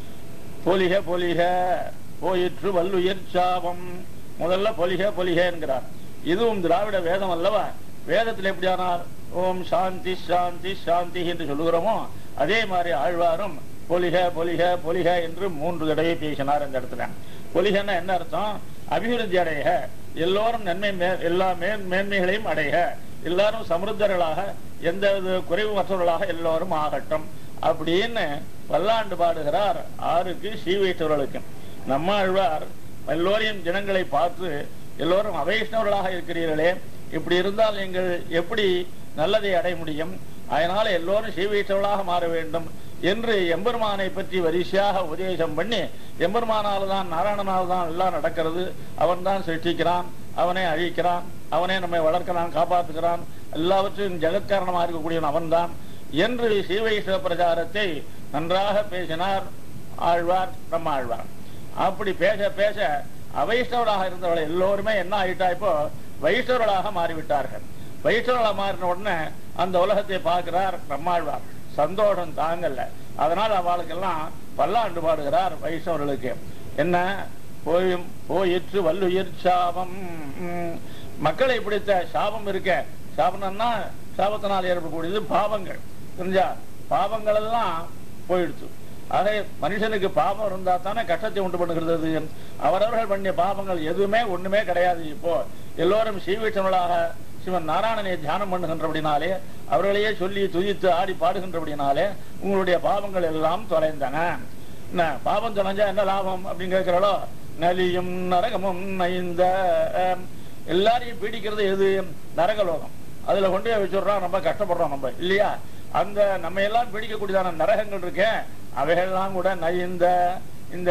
பொலிக பொலிக போயிற்று வல்லுயிர் சாபம் முதல்ல பொலிக பொலிக என்கிறார் இதுவும் திராவிட வேதம் அல்லவா வேதத்தில் எப்படியானார் ஓம் சாந்தி சாந்தி சாந்தி என்று சொல்லுகிறோமோ அதே மாதிரி ஆழ்வாரும் பொலிக பொலிக பொலிக என்று மூன்று தடவை பேசினார் இந்த இடத்துல பொலிகன்னா என்ன அர்த்தம் அபிவிருத்தி அடைக எல்லோரும் நன்மை மே- எல்லா மேன் மேன்மைகளையும் அடைக எல்லாரும் சமருத்தர்களாக எந்த வித குறைவுமற்றவர்களாக எல்லோரும் ஆகட்டும் அப்படின்னு பல்லாண்டு பாடுகிறார் ஆறுக்கு ஸ்ரீவைஷ்ணவர்களுக்கு நம்ம ஆழ்வார் எல்லோரையும் ஜனங்களை பார்த்து எல்லோரும் அவைஷ்ணவர்களாக இருக்கிறீர்களே இப்படி இருந்தால் நீங்கள் எப்படி நல்லதை அடைய முடியும் அதனால எல்லோரும் ஸ்ரீவைஷ்ணவர்களாக மாற வேண்டும் என்று எம்பெருமானை பற்றி வரிசையாக உபதேசம் பண்ணி எம்பெருமானால் தான் நாராயணனால் தான் எல்லாம் நடக்கிறது அவன் தான் சிருஷ்டிக்கிறான் அவனை அழிக்கிறான் அவனே நம்மை வளர்க்கிறான் காப்பாற்றுகிறான் எல்லாவற்றையும் ஜெகத்காரணமாக இருக்கக்கூடியவன் அவன்தான் என்று ஸ்ரீவைஷ்ணவ பிரச்சாரத்தை நன்றாக பேசினார் ஆழ்வார் நம்ம ஆழ்வார் அப்படி பேச பேச அவைஷ்ணவராக இருந்தவர்கள் எல்லோருமே என்ன ஆயிட்டா இப்போ வைஷ்ணவர்களாக மாறிவிட்டார்கள் வைஷ்ணவர்களாக மாறின உடனே அந்த உலகத்தை பார்க்கிறார் நம்மாழ்வார் சந்தோஷம் தாங்கல்ல அதனால் அவளுக்கெல்லாம் பல்லாண்டு பாடுகிறார் வைஷ்ணவர்களுக்கு என்ன போயும் போயிற்று வல்லுயிர் சாபம் ம், மக்களை பிடித்த சாபம் இருக்க சாபம்னா சாபத்தினால் ஏற்படக்கூடியது பாவங்கள் புரிஞ்சா பாவங்கள் எல்லாம் போயிடுச்சு ஆக மனுஷனுக்கு பாவம் இருந்தா தானே கஷ்டத்தை உண்டு பண்ணுகிறது அவரவர்கள் பண்ணிய பாவங்கள் எதுவுமே ஒண்ணுமே கிடையாது இப்போ எல்லோரும் ஸ்ரீவிஷ்ணவர்களாக சிவன் நாராயணனை தியானம் பண்ணுகின்றபடினாலே அவர்களையே சொல்லி துதித்து ஆடி பாடுகின்றபடினாலே உங்களுடைய பாவங்கள் எல்லாம் தொலைந்தன என்ன பாவம் தொலைஞ்சா என்ன லாபம் அப்படின்னு கேட்கிறாளோ நலியும் நரகமும் நைந்த அஹ், எல்லாரையும் பீடிக்கிறது எது நரகலோகம் அதுல கொண்டு போய் வச்சுடுறோம் ரொம்ப கஷ்டப்படுறோம் நம்ம இல்லையா அந்த நம்ம எல்லாம் பிடிக்கக்கூடியதான நரகங்கள் இருக்கே அவைகள்லாம் கூட நைந்த இந்த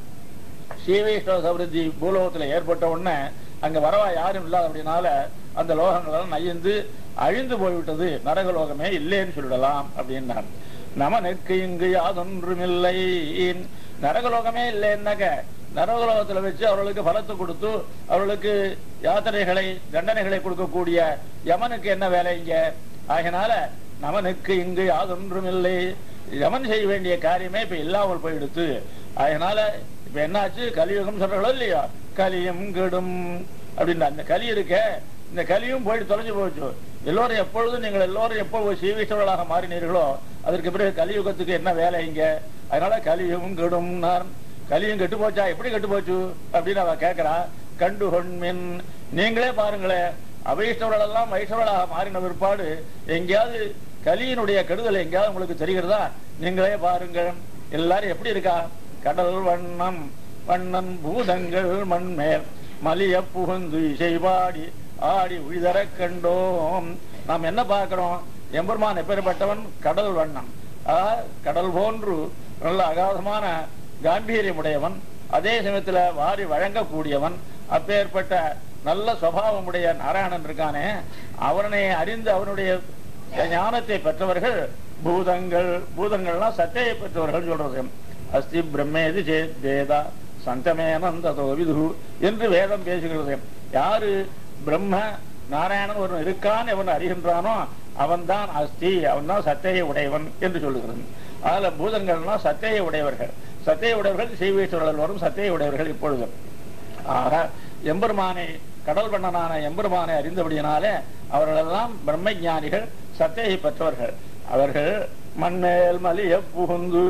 சீவைஷ்ணவ சபிருத்தி பூலோகத்துல ஏற்பட்ட உடனே அங்க வரவா யாரும் இல்லாத அப்படின்னால அந்த லோகங்கள் எல்லாம் நைந்து அழிந்து போய்விட்டது நரகலோகமே இல்லைன்னு சொல்லிடலாம் அப்படின்னார் நமனுக்கு இங்கு யாதொன்றுமில்லை நரகலோகமே இல்லைன்னாக்க நரகலோகத்துல வச்சு அவர்களுக்கு பலத்தை கொடுத்து அவர்களுக்கு யாத்திரைகளை தண்டனைகளை கொடுக்கக்கூடிய யமனுக்கு என்ன வேலை இங்க ஆகினால நமனுக்கு இங்கு யாதொன்றுமில்லை யமன் செய்ய வேண்டிய காரியமே இப்ப இல்லாமல் போயிடுத்து அதனால இப்ப என்னாச்சு கலியுகம் சொல்றாங்களோ இல்லையா கலியும் கெடும் அப்படின்னு அந்த கலி இருக்க இந்த கலியும் போயிட்டு தொலைஞ்சு போச்சு எல்லோரும் எப்பொழுதும் நீங்கள் எல்லோரும் எப்பொழுது சீவிஷ்டர்களாக மாறினீர்களோ அதற்கு பிறகு கலியுகத்துக்கு என்ன வேலை இங்க அதனால கலியும் கெடும் கலியும் கெட்டு போச்சா எப்படி கெட்டு போச்சு அப்படின்னு அவ கேட்கிறா கண்டு கொண்மின் நீங்களே பாருங்களேன் அவைஷ்ணவர்கள் எல்லாம் வைஷ்ணவர்களாக மாறின பிற்பாடு எங்கேயாவது கலியினுடைய கெடுதல் எங்கேயாவது உங்களுக்கு தெரிகிறதா நீங்களே பாருங்கள் எல்லாரும் எப்படி இருக்கா கடல் வண்ணம் வண்ணன் பூதங்கள் மண்மேல் மலிய புகுந்து இசை பாடி ஆடி உயிதர கண்டோம் நாம் என்ன பார்க்கிறோம் எம்பெருமான் எப்பேற்பட்டவன் கடல் வண்ணம் ஆஹ், கடல் போன்று நல்ல அகாதமான காம்பீரியமுடையவன் அதே சமயத்துல வாரி வழங்கக்கூடியவன் அப்பேற்பட்ட நல்ல சுவாவமுடைய நாராயணன் இருக்கானே அவனை அறிந்து அவனுடைய ஞானத்தை பெற்றவர்கள் பூதங்கள் பூதங்கள்லாம் சத்தையை பெற்றவர்கள் சொல்றது அஸ்தி பிரம்மேதி சேத் வேதா சந்தமேனந்ததோ விது என்று வேதம் பேசுகிறது யாரு பிரம்ம நாராயணன் ஒருவன் இருக்கான் எவன் அறிகின்றானோ அவன்தான் அஸ்தி அவன்தான் சத்தையை உடையவன் என்று சொல்லுகிறது அதுல பூதங்கள்லாம் சத்தையை உடையவர்கள் சத்தையை உடையவர்கள் செய்வீஸ்வரர்கள் வரும் சத்தையை உடையவர்கள் இப்பொழுது ஆக எம்பெருமானை கடல் பண்ணனான எம்பெருமானை அறிந்தபடியினாலே அவர்களெல்லாம் பிரம்ம ஞானிகள் சத்தையை பெற்றவர்கள் அவர்கள் மண்மேல் மலிய புகுந்து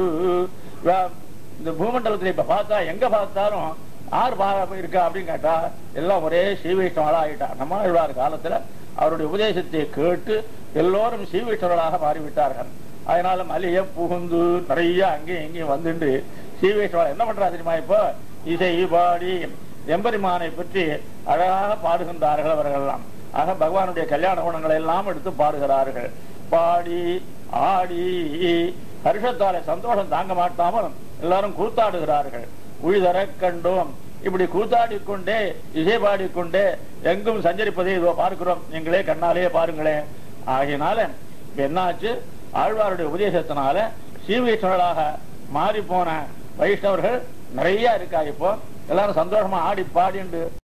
வ- இந்த பூமண்டலத்துல இப்ப பார்த்தா எங்க பார்த்தாலும் ஆறு பா இருக்கா அப்படின்னு கேட்டா எல்லாம் ஒரே ஸ்ரீவைஷ்ணவர்களா ஆயிட்டா நம்மாழ்வார் காலத்துல அவருடைய உபதேசத்தை கேட்டு எல்லோரும் ஸ்ரீவைஷ்ணவர்களாக மாறிவிட்டார்கள் அதனால மலிய புகுந்து நிறைய அங்கேயும் இங்கேயும் வந்துட்டு ஸ்ரீவைஷ்ணவா என்ன பண்றா தெரியுமா இப்போ இசை பாடி எம்பெருமானை பற்றி அழகாக பாடுகின்றார்கள் அவர்கள்லாம் ஆக பகவானுடைய கல்யாண குணங்களை எல்லாம் எடுத்து பாடுகிறார்கள் பாடி ஆடி ஹர்ஷத்தாலே சந்தோஷம் தாங்க மாட்டாமல் எல்லாரும் கூத்தாடுகிறார்கள் உழிதர கண்டோம் இப்படி கூத்தாடி கொண்டே இசை பாடிக்கொண்டே எங்கும் சஞ்சரிப்பதை இதோ பார்க்கிறோம் நீங்களே கண்ணாலே பாருங்களேன் ஆகையினால இப்ப என்னாச்சு ஆழ்வாருடைய உபதேசத்தினால சீவைஷ்ணவர்களாக மாறி போன வைஷ்ணவர்கள் நிறைய இருக்கா இப்போ எல்லாரும் சந்தோஷமா ஆடி பாடிண்டு